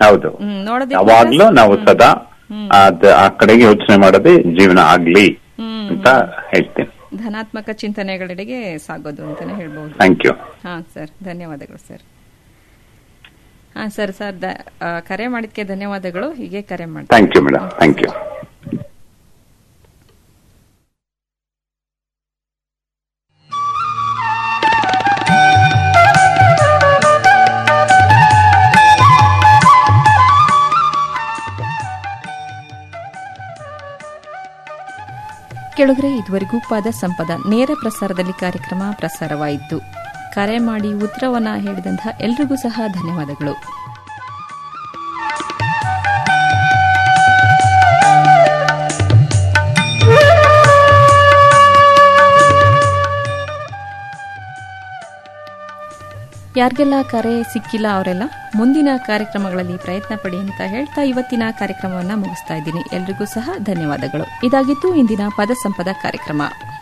ಹೌದು ಹ್ಮ್ ನೋಡೋದೇ ಯಾವಾಗ್ಲೂ ನಾವು ಸದಾ ಅದ್ ಆ ಕಡೆಗೆ ಯೋಚನೆ ಮಾಡೋದೇ ಜೀವನ ಆಗ್ಲಿ ಹ್ಮ್ ಅಂತ ಹೇಳ್ತೀನಿ ಧನಾತ್ಮಕ ಚಿಂತನೆಗಳೆಡೆಗೆ ಸಾಗೋದು ಅಂತಾನೆ ಹೇಳ್ಬಹುದು ಥ್ಯಾಂಕ್ ಯು ಹಾ ಸರ್ ಧನ್ಯವಾದಗಳು ಸರ್ ಹಾ ಸರ್ ಸರ್ ದ- ಆ, ಕರೆ ಮಾಡಿದ್ಕೆ ಧನ್ಯವಾದಗಳು ಹೀಗೆ ಕರೆ ಮಾಡಿ thank you madam thank you ಕೆಳಗರೆ ಇದುವರೆಗೂ ಪದ ಸಂಪದ ನೇರ ಪ್ರಸಾರದಲ್ಲಿ ಕಾರ್ಯಕ್ರಮ ಪ್ರಸಾರವಾಯಿತು ಕರೆ ಮಾಡಿ ಉತ್ತರವನ್ನ ಹೇಳಿದಂತಹ ಎಲ್ರಿಗೂ ಸಹ ಧನ್ಯವಾದಗಳು ಯಾರಿಗೆಲ್ಲ ಕರೆ ಸಿಕ್ಕಿಲ್ಲ ಅವರೆಲ್ಲ ಮುಂದಿನ ಕಾರ್ಯಕ್ರಮಗಳಲ್ಲಿ ಪ್ರಯತ್ನ ಪಡಿ ಅಂತ ಹೇಳ್ತಾ ಇವತ್ತಿನ ಕಾರ್ಯಕ್ರಮವನ್ನ ಮುಗಿಸ್ತಾ ಇದ್ದೀನಿ ಎಲ್ರಿಗೂ ಸಹ ಧನ್ಯವಾದಗಳು ಇದಾಗಿತ್ತು ಇಂದಿನ ಪದ ಸಂಪದ ಕಾರ್ಯಕ್ರಮ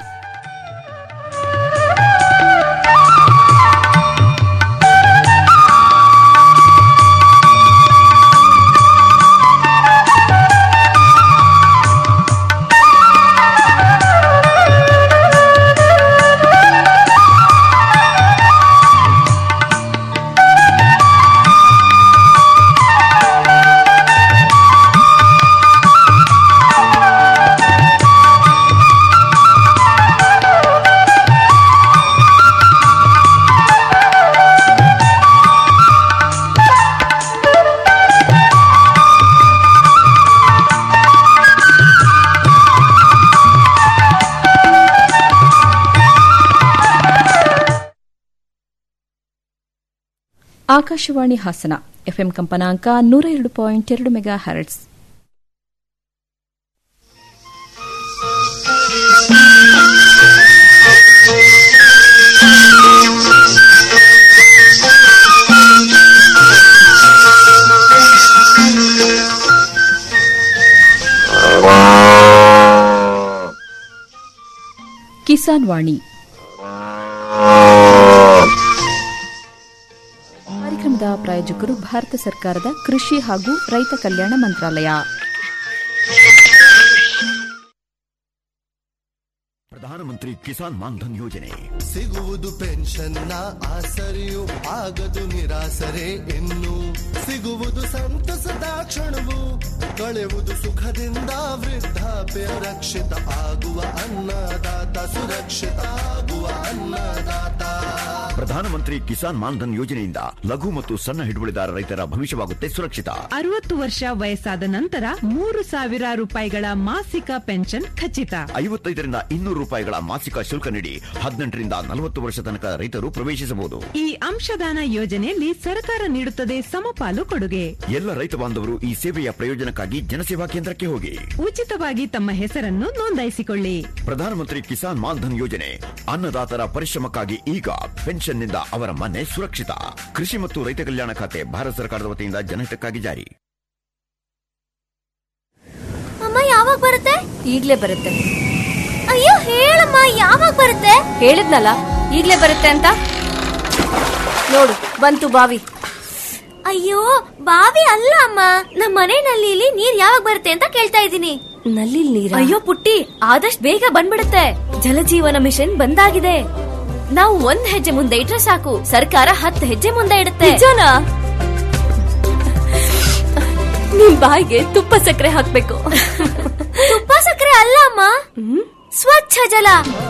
ಆಕಾಶವಾಣಿ ಹಾಸನ ಎಫ್ಎಂ ಕಂಪನಾಂಕ ನೂರ ಎರಡು ಪಾಯಿಂಟ್ ಎರಡು ಮೆಗಾ ಹರ್ಟ್ಸ್ ಕಿಸಾನ್ ವಾಣಿ ಕಾರ್ಯಕ್ರಮದ ಪ್ರಾಯೋಜಕರು ಭಾರತ ಸರ್ಕಾರದ ಕೃಷಿ ಹಾಗೂ ರೈತ ಕಲ್ಯಾಣ ಮಂತ್ರಾಲಯ ಪ್ರಧಾನಮಂತ್ರಿ ಕಿಸಾನ್ ಮಾನ್ಧನ್ ಯೋಜನೆ ಸಿಗುವುದು ಪೆನ್ಷನ್ನ ಆಸರೆಯು ಆಗದು ನಿರಾಸರೆ ಇನ್ನು ಸಿಗುವುದು ಸಂತಸದ ಕ್ಷಣವು ಕಳೆವುದು ಸುಖದಿಂದ ವೃದ್ಧಾಪ್ಯ ರಕ್ಷಿತ ಆಗುವ ಅನ್ನದಾತ ಸುರಕ್ಷಿತ ಆಗುವ ಅನ್ನದಾತ ಪ್ರಧಾನಮಂತ್ರಿ ಕಿಸಾನ್ ಮಾನ್ಧನ್ ಯೋಜನೆಯಿಂದ ಲಘು ಮತ್ತು ಸಣ್ಣ ಹಿಡುವಳಿದಾರ ರೈತರ ಭವಿಷ್ಯವಾಗುತ್ತೆ ಸುರಕ್ಷಿತ ಅರವತ್ತು ವರ್ಷ ವಯಸ್ಸಾದ ನಂತರ ಮೂರು ಸಾವಿರ ರೂಪಾಯಿಗಳ ಮಾಸಿಕ ಪೆನ್ಷನ್ ಖಚಿತ ಐವತ್ತೈದರಿಂದ ಇನ್ನೂರು ರೂಪಾಯಿಗಳ ಮಾಸಿಕ ಶುಲ್ಕ ನೀಡಿ ಹದಿನೆಂಟರಿಂದ ನಲವತ್ತು ವರ್ಷ ತನಕ ರೈತರು ಪ್ರವೇಶಿಸಬಹುದು ಈ ಅಂಶದಾನ ಯೋಜನೆಯಲ್ಲಿ ಸರ್ಕಾರ ನೀಡುತ್ತದೆ ಸಮಪಾಲು ಕೊಡುಗೆ ಎಲ್ಲ ರೈತ ಬಾಂಧವರು ಈ ಸೇವೆಯ ಪ್ರಯೋಜನಕ್ಕಾಗಿ ಜನಸೇವಾ ಕೇಂದ್ರಕ್ಕೆ ಹೋಗಿ ಉಚಿತವಾಗಿ ತಮ್ಮ ಹೆಸರನ್ನು ನೋಂದಾಯಿಸಿಕೊಳ್ಳಿ ಪ್ರಧಾನಮಂತ್ರಿ ಕಿಸಾನ್ ಮಾನ್ಧನ್ ಯೋಜನೆ ಅನ್ನದಾತರ ಪರಿಶ್ರಮಕ್ಕಾಗಿ ಈಗ ಪೆನ್ಷನ್ನಿಂದ ಅವರ ಮನೆ ಸುರಕ್ಷಿತ ಕೃಷಿ ಮತ್ತು ರೈತ ಕಲ್ಯಾಣ ಖಾತೆ ಭಾರತ ಸರ್ಕಾರದ ವತಿಯಿಂದ ಜನಹಿತಕ್ಕಾಗಿ ಜಾರಿ ಅಮ್ಮ ಯಾವಾಗ ಬರುತ್ತೆ ಈಗ್ಲೇ ಬರುತ್ತೆ ಅಯ್ಯೋ ಹೇಳಮ್ಮ ಯಾವಾಗ ಬರುತ್ತೆ ಹೇಳಿದ್ನಲ್ಲ ಈಗ್ಲೇ ಬರುತ್ತೆ ಅಂತ ನೋಡು ಬಂತು ಬಾವಿ ಅಯ್ಯೋ ಬಾವಿ ಅಲ್ಲ ಅಮ್ಮ ನಮ್ಮ ಮನೆ ನಲ್ಲಿಲಿ ನೀರ್ ಯಾವಾಗ ಬರುತ್ತೆ ಅಂತ ಕೇಳ್ತಾ ಇದ್ದೀನಿ ನಲ್ಲಿ ನೀರ ಅಯ್ಯೋ ಪುಟ್ಟಿ ಆದಷ್ಟು ಬೇಗ ಬಂದ್ಬಿಡುತ್ತೆ ಜಲಜೀವನ ಮಿಷನ್ ಬಂದಾಗಿದೆ ನಾವು ಒಂದ್ ಹೆಜ್ಜೆ ಮುಂದೆ ಇಟ್ರೆ ಸಾಕು ಸರ್ಕಾರ ಹತ್ತು ಹೆಜ್ಜೆ ಮುಂದೆ ಇಡುತ್ತೆ ನಿಜನಾ? ನಿಮ್ ಬಾಯಿಗೆ ತುಪ್ಪ ಸಕ್ಕರೆ ಹಾಕ್ಬೇಕು ತುಪ್ಪ ಸಕ್ಕರೆ ಅಲ್ಲ ಅಮ್ಮ ಸ್ವಚ್ಛ ಜಲ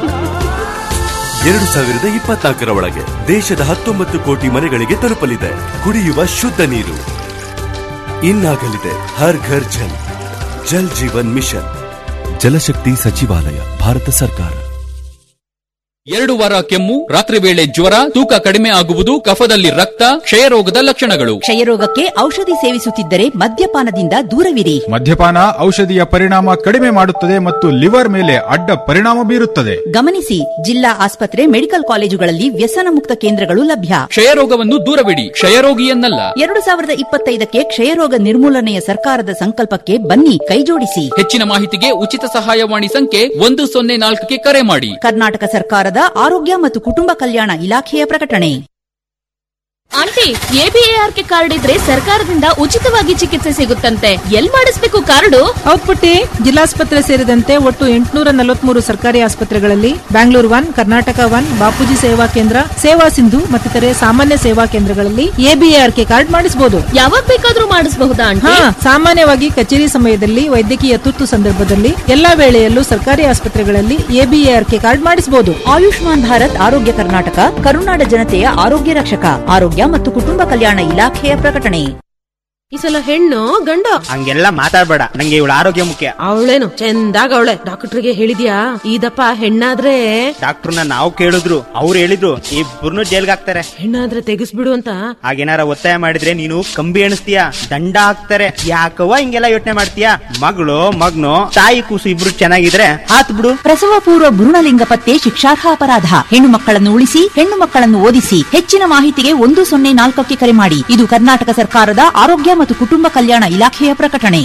ಎರಡು ಸಾವಿರದ ಇಪ್ಪತ್ನಾಲ್ಕರ ಒಳಗೆ ದೇಶದ ಹತ್ತೊಂಬತ್ತು ಕೋಟಿ ಮನೆಗಳಿಗೆ ತಲುಪಲಿದೆ ಕುಡಿಯುವ ಶುದ್ಧ ನೀರು ಇನ್ನಾಗಲಿದೆ ಹರ್ ಘರ್ ಜಲ್ ಜಲ್ ಜೀವನ್ ಮಿಷನ್ ಜಲಶಕ್ತಿ ಸಚಿವಾಲಯ ಭಾರತ ಸರ್ಕಾರ ಎರಡು ವಾರ ಕೆಮ್ಮು ರಾತ್ರಿ ವೇಳೆ ಜ್ವರ ತೂಕ ಕಡಿಮೆ ಆಗುವುದು ಕಫದಲ್ಲಿ ರಕ್ತ ಕ್ಷಯರೋಗದ ಲಕ್ಷಣಗಳು ಕ್ಷಯರೋಗಕ್ಕೆ ಔಷಧಿ ಸೇವಿಸುತ್ತಿದ್ದರೆ ಮದ್ಯಪಾನದಿಂದ ದೂರವಿರಿ ಮದ್ಯಪಾನ ಔಷಧಿಯ ಪರಿಣಾಮ ಕಡಿಮೆ ಮಾಡುತ್ತದೆ ಮತ್ತು ಲಿವರ್ ಮೇಲೆ ಅಡ್ಡ ಪರಿಣಾಮ ಬೀರುತ್ತದೆ ಗಮನಿಸಿ ಜಿಲ್ಲಾ ಆಸ್ಪತ್ರೆ ಮೆಡಿಕಲ್ ಕಾಲೇಜುಗಳಲ್ಲಿ ವ್ಯಸನ ಮುಕ್ತ ಕೇಂದ್ರಗಳು ಲಭ್ಯ ಕ್ಷಯರೋಗವನ್ನು ದೂರವಿಡಿ ಕ್ಷಯರೋಗಿಯನ್ನಲ್ಲ ಎರಡು ಸಾವಿರದ ಇಪ್ಪತ್ತೈದಕ್ಕೆ ಕ್ಷಯರೋಗ ನಿರ್ಮೂಲನೆಯ ಸರ್ಕಾರದ ಸಂಕಲ್ಪಕ್ಕೆ ಬನ್ನಿ ಕೈಜೋಡಿಸಿ ಹೆಚ್ಚಿನ ಮಾಹಿತಿಗೆ ಉಚಿತ ಸಹಾಯವಾಣಿ ಸಂಖ್ಯೆ ಒಂದು ಸೊನ್ನೆ ನಾಲ್ಕಕ್ಕೆ ಕರೆ ಮಾಡಿ ಕರ್ನಾಟಕ ಸರ್ಕಾರದ ಆರೋಗ್ಯ ಮತ್ತು ಕುಟುಂಬ ಕಲ್ಯಾಣ ಇಲಾಖೆಯ ಪ್ರಕಟಣೆ ಆಂಟಿ ಎಬಿಎಆರ್ಕೆ ಕಾರ್ಡ್ ಇದ್ರೆ ಸರ್ಕಾರದಿಂದ ಉಚಿತವಾಗಿ ಚಿಕಿತ್ಸೆ ಸಿಗುತ್ತಂತೆ ಎಲ್ ಮಾಡಿಸ್ಬೇಕು ಕಾರ್ಡು ಹೌದ್ ಪುಟ್ಟಿ ಜಿಲ್ಲಾಸ್ಪತ್ರೆ ಸೇರಿದಂತೆ ಒಟ್ಟು ಎಂಟುನೂರ ನಲವತ್ಮೂರು ಸರ್ಕಾರಿ ಆಸ್ಪತ್ರೆಗಳಲ್ಲಿ ಬ್ಯಾಂಗ್ಳೂರ್ ಒನ್ ಕರ್ನಾಟಕ ಒನ್ ಬಾಪೂಜಿ ಸೇವಾ ಕೇಂದ್ರ ಸೇವಾ ಸಿಂಧು ಮತ್ತಿತರೆ ಸಾಮಾನ್ಯ ಸೇವಾ ಕೇಂದ್ರಗಳಲ್ಲಿ ಎಬಿಎಆರ್ಕೆ ಕಾರ್ಡ್ ಮಾಡಿಸಬಹುದು ಯಾವಾಗ ಬೇಕಾದ್ರೂ ಮಾಡಿಸಬಹುದಾ ಆಂಟಿ ಹಾ ಸಾಮಾನ್ಯವಾಗಿ ಕಚೇರಿ ಸಮಯದಲ್ಲಿ ವೈದ್ಯಕೀಯ ತುರ್ತು ಸಂದರ್ಭದಲ್ಲಿ ಎಲ್ಲಾ ವೇಳೆಯಲ್ಲೂ ಸರ್ಕಾರಿ ಆಸ್ಪತ್ರೆಗಳಲ್ಲಿ ಎಬಿಎಆರ್ಕೆ ಕಾರ್ಡ್ ಮಾಡಿಸಬಹುದು ಆಯುಷ್ಮಾನ್ ಭಾರತ್ ಆರೋಗ್ಯ ಕರ್ನಾಟಕ ಕರುನಾಡ ಜನತೆಯ ಆರೋಗ್ಯ ರಕ್ಷಕ ಆರೋಗ್ಯ ಮತ್ತು ಕುಟುಂಬ ಕಲ್ಯಾಣ ಇಲಾಖೆಯ ಪ್ರಕಟಣೆ ಈ ಸಲ ಹೆಣ್ಣು ಗಂಡು ಹಂಗೆಲ್ಲ ಮಾತಾಡ್ಬೇಡ ನಂಗೆ ಇವಳ ಆರೋಗ್ಯ ಮುಖ್ಯ ಅವಳೇನು ಚಂದಾಗ ಅವಳೆ ಡಾಕ್ಟರ್ಗೆ ಹೇಳಿದ್ಯಾ ಇದಪ್ಪ ಹೆಣ್ಣಾದ್ರೆ ಡಾಕ್ಟರ್ನ ನಾವು ಕೇಳಿದ್ರು ಅವ್ರು ಹೇಳಿದ್ರು ಇಬ್ಬರನ್ನು ಜೈಲ್ಗೆ ಹಾಕ್ತಾರೆ ಹೆಣ್ಣಾದ್ರೆ ತೆಗಿಸ್ಬಿಡು ಅಂತ ಹಾಗೇನಾರ ಒತ್ತಾಯ ಮಾಡಿದ್ರೆ ನೀನು ಕಂಬಿ ಎಣಿಸ್ತೀಯ ದಂಡ ಹಾಕ್ತಾರೆ ಯಾಕವ್ವ ಹಿಂಗೆಲ್ಲ ಯೋಚನೆ ಮಾಡ್ತೀಯ ಮಗಳು ಮಗ್ನು ತಾಯಿ ಕೂಸು ಇಬ್ರು ಚೆನ್ನಾಗಿದ್ರೆ ಹಾತ್ ಬಿಡು ಪ್ರಸವ ಪೂರ್ವ ಭ್ರೂಣಲಿಂಗ ಪತ್ತೆ ಶಿಕ್ಷಾರ್ಹ ಅಪರಾಧ ಹೆಣ್ಣು ಮಕ್ಕಳನ್ನು ಉಳಿಸಿ ಹೆಣ್ಣು ಮಕ್ಕಳನ್ನು ಓದಿಸಿ ಹೆಚ್ಚಿನ ಮಾಹಿತಿಗೆ ಒಂದು ಸೊನ್ನೆ ನಾಲ್ಕಕ್ಕೆ ಕರೆ ಮಾಡಿ ಇದು ಕರ್ನಾಟಕ ಸರ್ಕಾರದ ಆರೋಗ್ಯ ಮತ್ತು ಕುಟುಂಬ ಕಲ್ಯಾಣ ಇಲಾಖೆಯ ಪ್ರಕಟಣೆ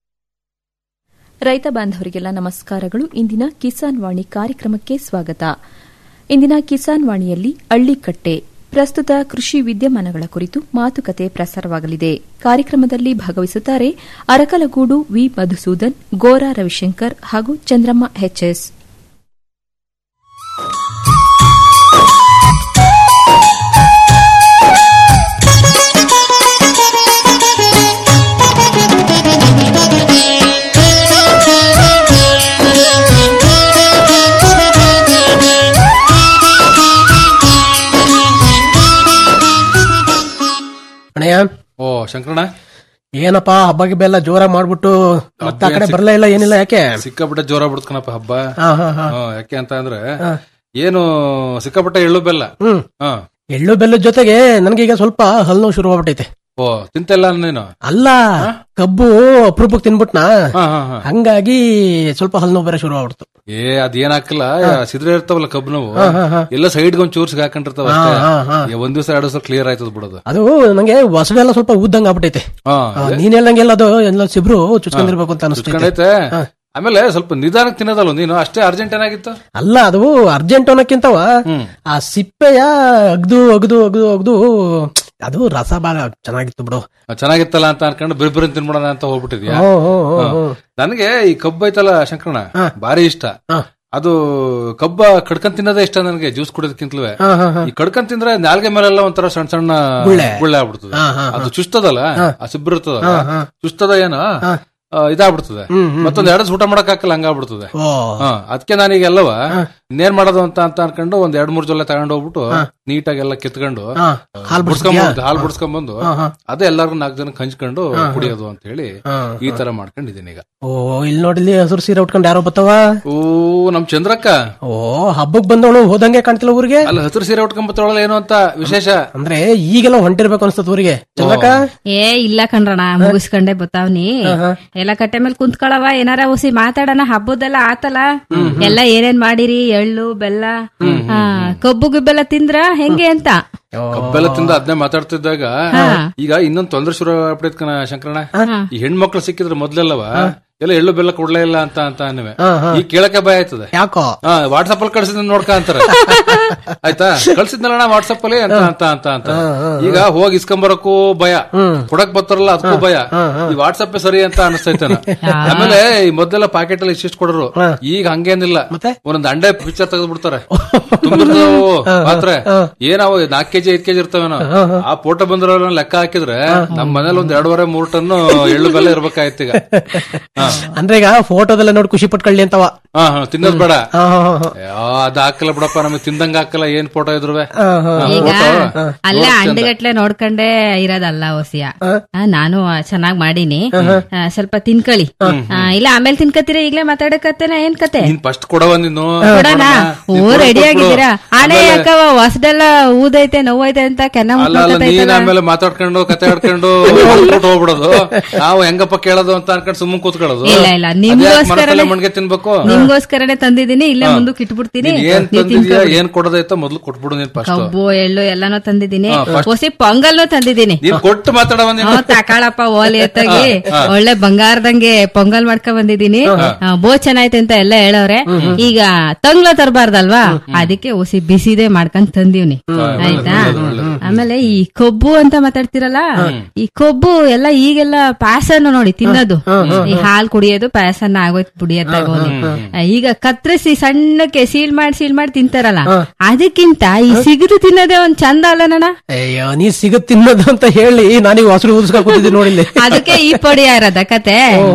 ರೈತ ಬಾಂಧವರಿಗೆಲ್ಲ ನಮಸ್ಕಾರಗಳು ಇಂದಿನ ಕಿಸಾನ್ ವಾಣಿ ಕಾರ್ಯಕ್ರಮಕ್ಕೆ ಸ್ವಾಗತ ಇಂದಿನ ಕಿಸಾನ್ ವಾಣಿಯಲ್ಲಿ ಹಳ್ಳಿಕಟ್ಟೆ ಪ್ರಸ್ತುತ ಕೃಷಿ ವಿದ್ಯಮಾನಗಳ ಕುರಿತು ಮಾತುಕತೆ ಪ್ರಸಾರವಾಗಲಿದೆ ಕಾರ್ಯಕ್ರಮದಲ್ಲಿ ಭಾಗವಹಿಸುತ್ತಾರೆ ಅರಕಲಗೂಡು ವಿ ಮಧುಸೂದನ್ ಗೋರಾ ರವಿಶಂಕರ್ ಹಾಗೂ ಚಂದ್ರಮ್ಮ ಎಚ್ಎಸ್ ಅಣ್ಣಯ್ಯ ಓ ಶಂಕರಣ್ಣ ಏನಪ್ಪಾ ಹಬ್ಬ ಗಿಬ್ಬ ಎಲ್ಲ ಜೋರಾಗಿ ಮಾಡ್ಬಿಟ್ಟು ಮತ್ತೆ ಆ ಕಡೆ ಬರಲೇ ಇಲ್ಲ ಏನಿಲ್ಲ ಯಾಕೆ ಸಿಕ್ಕಾಪಟ್ಟೆ ಜೋರ ಬಿಡ್ತಕನಪ್ಪ ಹಬ್ಬ ಹಾ, ಹಾ, ಹಾ. ಹ್ಮ್, ಯಾಕೆ ಅಂತ ಅಂದ್ರೆ ಏನು ಸಿಕ್ಕಾಪಟ್ಟೆ ಎಳ್ಳು ಬೆಲ್ಲ ಹ್ಮ್ ಹಾ ಎಳ್ಳು ಬೆಲ್ಲದ ಜೊತೆಗೆ ನನಗೀಗ ಸ್ವಲ್ಪ ಹಲ್ಲು ನೋವು ಶುರು ಆಗ್ಬಿಟ್ಟೈತೆ ಓ ತಿಂತೆಲ್ಲ ನೀನು ಅಲ್ಲ ಕಬ್ಬು ಅಪರೂಪಕ್ಕೆ ತಿನ್ಬಿಟ್ನಾ ಹಾ, ಹಾ, ಹಾ. ಹಂಗಾಗಿ ಸ್ವಲ್ಪ ಹಲ್ಲು ನೋವು ಬೇರೆ ಶುರು ಆಗ್ಬಿಡ್ತು ಏ ಅದೇನ್ ಹಾಕಲ್ಲ ಸಿದ್ರೆ ಇರ್ತಾವಲ್ಲ ಕಬ್ಬು ನೋವು ಹಾ, ಹಾ, ಹಾ. ಎಲ್ಲ ಸೈಡ್ ಒಂದ್ ಚೂರ್ಸ್ ಹಾಕೊಂಡಿರ್ತಾವ ಅಷ್ಟೇ ಹಾ, ಹಾ, ಹಾ. ಏ, ಒಂದ್ ದಿವಸ ಎರಡು ದಿವಸ ಕ್ಲಿಯರ್ ಆಯ್ತದ ಬಿಡೋದು ಅದು ನಂಗೆ ಹೊಸಡೆಲ್ಲ ಸ್ವಲ್ಪ ಉದ್ದಂಗ ಆಗ್ಬಿಟ್ಟೈತೆ ಹಾ, ಆ, ಅದೇ. ನೀನ್ ಹೇಳ್ದಂಗೆಲ್ಲ ಅದು ಎಲ್ಲ ಸಿಬ್ರು ಚುಚ್ಕೊಂಡಿರ್ಬೇಕು ಅಂತ ಅನಿಸ್ತೈತೆ ಚುಚ್ಕೊಂಡೈತೆ ಆಮೇಲೆ ಸ್ವಲ್ಪ ನಿಧಾನಕ್ಕೆ ತಿನ್ನೋದಲ್ಲ ನೀನು ಅಷ್ಟೇ ಅರ್ಜೆಂಟ್ ಏನಾಗಿತ್ತು ಅಲ್ಲ ಅದು ಅರ್ಜೆಂಟ್ ಅನ್ನೋಕ್ಕಿಂತವ ಆ ಸಿಪ್ಪೆಯ ಅಗ್ದು ಅಗ್ದು ಅಗ್ದು ಅಗ್ದು ಅದು ರಸ ಬಹಳ ಚೆನ್ನಾಗಿತ್ತು ಬಿಡು ಚೆನ್ನಾಗಿತ್ತಲ್ಲ ಅಂತ ಅನ್ಕೊಂಡು ಬಿರ್ ಬಿರ್ ತಿನ್ಬಿಡೋಣ ಅಂತ ಹೋಗ್ಬಿಟ್ಟಿದ್ಯಾ ಹ್ಮ್, ಹ್ಮ್, ಹ್ಮ್, ಹಾ. ಹ್ಮ್. ನನಗೆ ಈ ಕಬ್ಬು ಐತಲ್ಲ ಶಂಕರಣ ಭಾರಿ ಇಷ್ಟ ಅದು ಕಬ್ಬ ಕಡ್ಕೊಂಡ್ ತಿನ್ನೋದೇ ಇಷ್ಟ ನನಗೆ ಜ್ಯೂಸ್ ಕುಡಿಯೋದಕ್ಕಿಂತಲೂ ಹಾ, ಹಾ, ಹಾ. ಈ ಕಡ್ಕೊಂಡ್ ತಿಂದ್ರೆ ನಾಲ್ಗೆ ಮೇಲೆಲ್ಲ ಒಂಥರ ಸಣ್ಣ ಸಣ್ಣ ಗುಳ್ಳೆ. ಗುಳ್ಳೆ ಆಗ್ಬಿಡ್ತದೆ ಹಾ, ಹಾ, ಹಾ. ಅದು ಚುಸ್ತದಲ್ಲ ಆ ಸಿಬ್ಬರು ಇರ್ತದಲ್ಲ ಹಾ, ಹಾ. ಚುಸ್ತದ ಏನೋ ಆ, ಇದಾಗ್ಬಿಡ್ತದೆ ಹ್ಮ್, ಹ್ಮ್, ಮತ್ತೊಂದ್ ಎರಡು ಊಟ ಮಾಡಕ್ ಹಾಕಲ್ಲ ಹಂಗಾಗ್ಬಿಡ್ತದೆ ಓ. ಅದಕ್ಕೆ ನಾನೀಗ ಎಲ್ಲವ ಇನ್ನೇನ್ ಮಾಡೋದು ಅಂತ ಅಂತ ಅನ್ಕೊಂಡು ಒಂದ್ ಎರಡ್ ಮೂರ್ ಜೊಲೆ ತಗೊಂಡ್ ಹೋಗ್ಬಿಟ್ಟು ನೀಟಾಗಿ ಎಲ್ಲ ಕಿತ್ಕೊಂಡು ಹಾ. ಹಾಲ್ ಬಿಡ್ಸ್ಕೊಂಡ್ ಬಿಡ್ಸ್ತೀಯಾ? ಬಂದು- ಹಾಲ್ ಬಿಡ್ಸ್ಕೊಂಡ್ ಬಂದು ಹಾ, ಹಾ. ಅದೇ ಎಲ್ಲಾರ್ಗು ನಾಲ್ಕು ಜನ ಹಂಚ್ಕೊಂಡು ಹಾ, ಹಾ. ಕುಡಿಯೋದು ಅಂತ ಹೇಳಿ ಹಾ, ಈ ತರ ಮಾಡ್ಕೊಂಡಿದ್ದೀನಿ ಈಗ ಓ ಇಲ್ಲಿ ನೋಡಿಲಿ ಹಸಿರು ಸೀರೆ ಉಟ್ಕೊಂಡು ಯಾರೋ ಬತ್ತವ ಓ ನಮ್ ಚಂದ್ರಕ್ಕ ಓ ಹಬ್ಬಕ್ ಬಂದವಳು ಹೋದಂಗೆ ಕಾಣ್ತಿಲ್ಲ ಊರಿಗೆ ಅಲ್ಲ ಹಸಿರು ಸೀರೆ ಉಟ್ಕೊಂಬತ್ತವಳಲ್ಲ ಏನು ಅಂತ ವಿಶೇಷ ಅಂದ್ರೆ ಈಗೆಲ್ಲ ಹೊಂಟಿರ್ಬೇಕು ಅನ್ಸ್ತದ ಊರಿಗೆ ಚಂದ್ರಕ್ಕ ಏ ಇಲ್ಲ ಕಣ್ರಣ ಮುಗಿಸ್ಕೊಂಡೆ ಬತ್ತಾವ್ನಿ ಎಲ್ಲ ಕಟ್ಟೆ ಮೇಲೆ ಕುಂತ್ಕೊಳವ ಏನಾರ ಉಸಿ ಮಾತಾಡೋಣ ಹಬ್ಬದೆಲ್ಲ ಆತಲ್ಲ ಎಲ್ಲ ಏನೇನ್ ಮಾಡಿರಿ ಎಳ್ಳು ಬೆಲ್ಲ ಆ, ಕಬ್ಬು ಗಿಬ್ಬೆಲ್ಲ ತಿಂದ್ರ ಹೆಂಗೆ ಅಂತ ಕಬ್ಬೆಲ್ಲ ತಿಂದ ಅದನ್ನೇ ಮಾತಾಡ್ತಿದ್ದಾಗ ಈಗ ಇನ್ನೊಂದ್ ತೊಂದ್ರೆ ಶುರು ಆಗ್ಬಿಟ್ಟೈತ್ ಕಣ ಶಂಕರಣ್ಣ ಈ ಹೆಣ್ಮಕ್ಳು ಸಿಕ್ಕಿದ್ರೆ ಮೊದ್ಲೆಲ್ಲವ ಎಲ್ಲ ಎಳ್ಳು ಬೆಲ್ಲ ಕೊಡ್ಲೇ ಇಲ್ಲ ಅಂತ ಅಂತ ಅನ್ನುವೆ ಈಗ ಕೇಳಕ್ಕೆ ಭಯ ಆಯ್ತದೆ ಯಾಕೋ ವಾಟ್ಸಪ್ ಅಲ್ಲಿ ಕಳ್ಸಿದ್ ನೋಡ್ಕ ಅಂತಾರೆ ಆಯ್ತಾ ಕಳ್ಸಿದ್ನಲ್ಲ ವಾಟ್ಸಪ್ ಅಲ್ಲಿ ಅಂತ ಅಂತ ಅಂತ ಅಂತ ಈಗ ಹೋಗಿ ಇಸ್ಕೊಂಬರಕ್ಕೂ ಭಯ ಕೊಡಕ್ ಬರ್ತಾರಲ್ಲ ಅದಕ್ಕೂ ಭಯ ಈ ವಾಟ್ಸಪ್ ಸರಿ ಅಂತ ಅನಿಸ್ತೈತೆ ಆಮೇಲೆ ಈ ಮೊದಲೆಲ್ಲ ಪಾಕೆಟ್ ಅಲ್ಲಿ ಇಷ್ಟಿಷ್ಟು ಕೊಡರು ಈಗ ಹಂಗೇನಿಲ್ಲ ಒಂದೊಂದ್ ಅಂಡೆ ಪಿಕ್ಚರ್ ತೆಗೆದು ಬಿಡ್ತಾರೆ ತುಂಬಿರ್ತಾವು ಪಾತ್ರೆ ಏನಾವ ನಾಲ್ಕು ಕೆಜಿ ಐದ್ ಕೆಜಿ ಇರ್ತಾವೇನೋ ಆ ಫೋಟೋ ಬಂದಿರೋ ಲೆಕ್ಕ ಹಾಕಿದ್ರೆ ನಮ್ ಮನೇಲಿ ಒಂದ್ ಎರಡೂವರೆ ಮೂರ್ ಟನ್ ಎಳ್ಳು ಬೆಲ್ಲ ಇರ್ಬೇಕಾಯ್ತು ಈಗ ಹಾ. ಅಂದ್ರೆ ಈಗ ಫೋಟೋದೆಲ್ಲ ನೋಡಿ ಖುಷಿ ಪಟ್ಕೊಳ್ಳಿ ಅಂತವ ಹಾ ಹಾ ತಿನ್ನೋದ್ ಬೇಡ ಹಾ, ಹಾ, ಹಾ. ಯಾ, ಅದ್ ಹಾಕಲ್ಲ ಬಿಡಪ್ಪ ನಮಗೆ ತಿಂದಂಗ ಹಾಕಲ್ಲ ಏನ್ ಫೋಟೋ ಇದ್ರುವೆ ಈಗ ಫೋಟೋ ಅಲ್ಲೇ ನೋಡಕ್ ಚಂದ. ಅಂಡಗಟ್ಲೆ ನೋಡ್ಕೊಂಡೇ ಇರೋದಲ್ಲ ಓಸಿಯ ಆ, ನಾನು ಚೆನ್ನಾಗ್ ಮಾಡೀನಿ ಆ, ಸ್ವಲ್ಪ ತಿನ್ಕೊಳ್ಳಿ ಆ, ಇಲ್ಲ ಆಮೇಲೆ ತಿನ್ಕತ್ತೀರ ಈಗ್ಲೇ ಮಾತಾಡಕತ್ತೇನ ಏನ್ ಕತೆ ನೀನ್ ಫಸ್ಟ್ ಕೊಡವ ನೀನು ಕೊಡೋಣ ಓ ನೀನ್ ಕೊಡು, ರೆಡಿ ಕೊಡು. ಆಗಿದ್ದೀರಾ ಆನೆ ಆಮೇಲೆ- ಯಾಕವ ಹೊಸದೆಲ್ಲ ಊದೈತೆ ನೋವೈತೆ ಅಂತ ಕೆನ್ನ ಅಲ್ಲ ಅಲ್ಲ ನೀನ್ ಆಮೇಲೆ ಮಾತಾಡ್ಕೊಂಡು ಕತೆ ಆಡ್ಕೊಂಡು ಹೋಗ್ಬಿಟ್ಟು ಹೋಗ್ಬಿಡೋದು ನಾವು ಹೆಂಗಪ್ಪ ಕೇಳೋದು ಅಂತ ಅನ್ಕೊಂಡು ಸುಮ್ಮನೆ ಕೂತ್ಕೊಳ್ಳೋದು ಮಾಡೋದು ಇಲ್ಲ, ಇಲ್ಲ, ಅದ್ಯಾಕ್ ನಿಮ್ಗೋಸ್ಕರನೇ- ಮನಸ್ಸಲ್ಲೇ ಮಣ್ಗೆ ತಿನ್ಬೇಕು ನಿಮ್ಗೋಸ್ಕರನೇ ತಂದಿದ್ದೀನಿ ಇಲ್ಲೇ ಹಾ. ಮುಂದಕ್ಕೆ ಇಟ್ಬಿಡ್ತೀನಿ ನೀನ್ ಏನ್ ನೀವ್ ತಂದಿದ್ಯಾ ತಿನ್ಕೊಬಿಡಿ. ಏನ್ ಕೊಡೋದೈತ ಮೊದ್ಲು ಕೊಟ್ಬಿಡು ನೀನ್ ಫಸ್ಟ್ ಕಬ್ಬು ಎಳ್ಳು ಎಲ್ಲಾನು ತಂದಿದ್ದೀನಿ ಹಾ, first- ಹೊಸಿ ಪೊಂಗಲ್ನು ತಂದಿದ್ದೀನಿ ನೀನ್ ಕೊಟ್ಟು ಮಾತಾಡ ಹ್ಞೂ, ತಕಾಳಪ್ಪ ಓಲಿ ಎತ್ತಾಗಿ ಹಾ. ಒಳ್ಳೆ ಬಂಗಾರದಂಗೆ ಪೊಂಗಲ್ ಮಾಡ್ಕೊಂಡ್ ಬಂದಿದ್ದೀನಿ ಹಾ. ಆ, ಬೋ ಚೆನ್ನಾಯ್ತು ಅಂತ ಎಲ್ಲ ಹೇಳವ್ರೆ ಈಗ ತಂಗ್ಲ ತರಬಾರ್ದಲ್ವಾ ಅದಕ್ಕೆ ಹೊಸಿ ಬಿಸಿದೆ ಮಾಡ್ಕೊಂಡ್ ತಂದೀವ್ನಿ ಆಯ್ತಾ ಆಮೇಲೆ ಈ ಕೊಬ್ಬು ಅಂತ ಮಾತಾಡ್ತಿರಲ್ಲ ಈ ಕೊಬ್ಬು ಎಲ್ಲ ಈಗೆಲ್ಲ ಪ್ಯಾಸನ್ ನೋಡಿ ತಿನ್ನೋದು ಈ ಹಾಲ್ ಕುಡಿಯೋದು ಪ್ಯಾಸನ್ ಆಗೋಯ್ತು ಬುಡಿಯತ್ತಾಗೋದು ಈಗ ಕತ್ರಿಸಿ ಸಣ್ಣಕ್ಕೆ ಸೀಲ್ ಮಾಡಿ ಸೀಲ್ ಮಾಡಿ ತಿಂತಾರಲ್ಲ ಅದಕ್ಕಿಂತ ಈ ಸಿಗದು ತಿನ್ನೋದೇ ಒಂದ್ ಚಂದ ಅಲ್ಲ ನಣ್ಣ ಅಯ್ಯೋ ನೀ ಸಿಗತ್ ತಿನ್ನೋದು ಅಂತ ಹೇಳಿ ನಾನೀಗ ಹೊಸರು ಊದಿಸ್ಕೊಂಡ್ ಕೂತಿದ್ದೆ ನೋಡಿಲ್ಲಿ ಅದಕ್ಕೆ ಈ ಪೊಡಿ ಯಾರದ ಕತೆ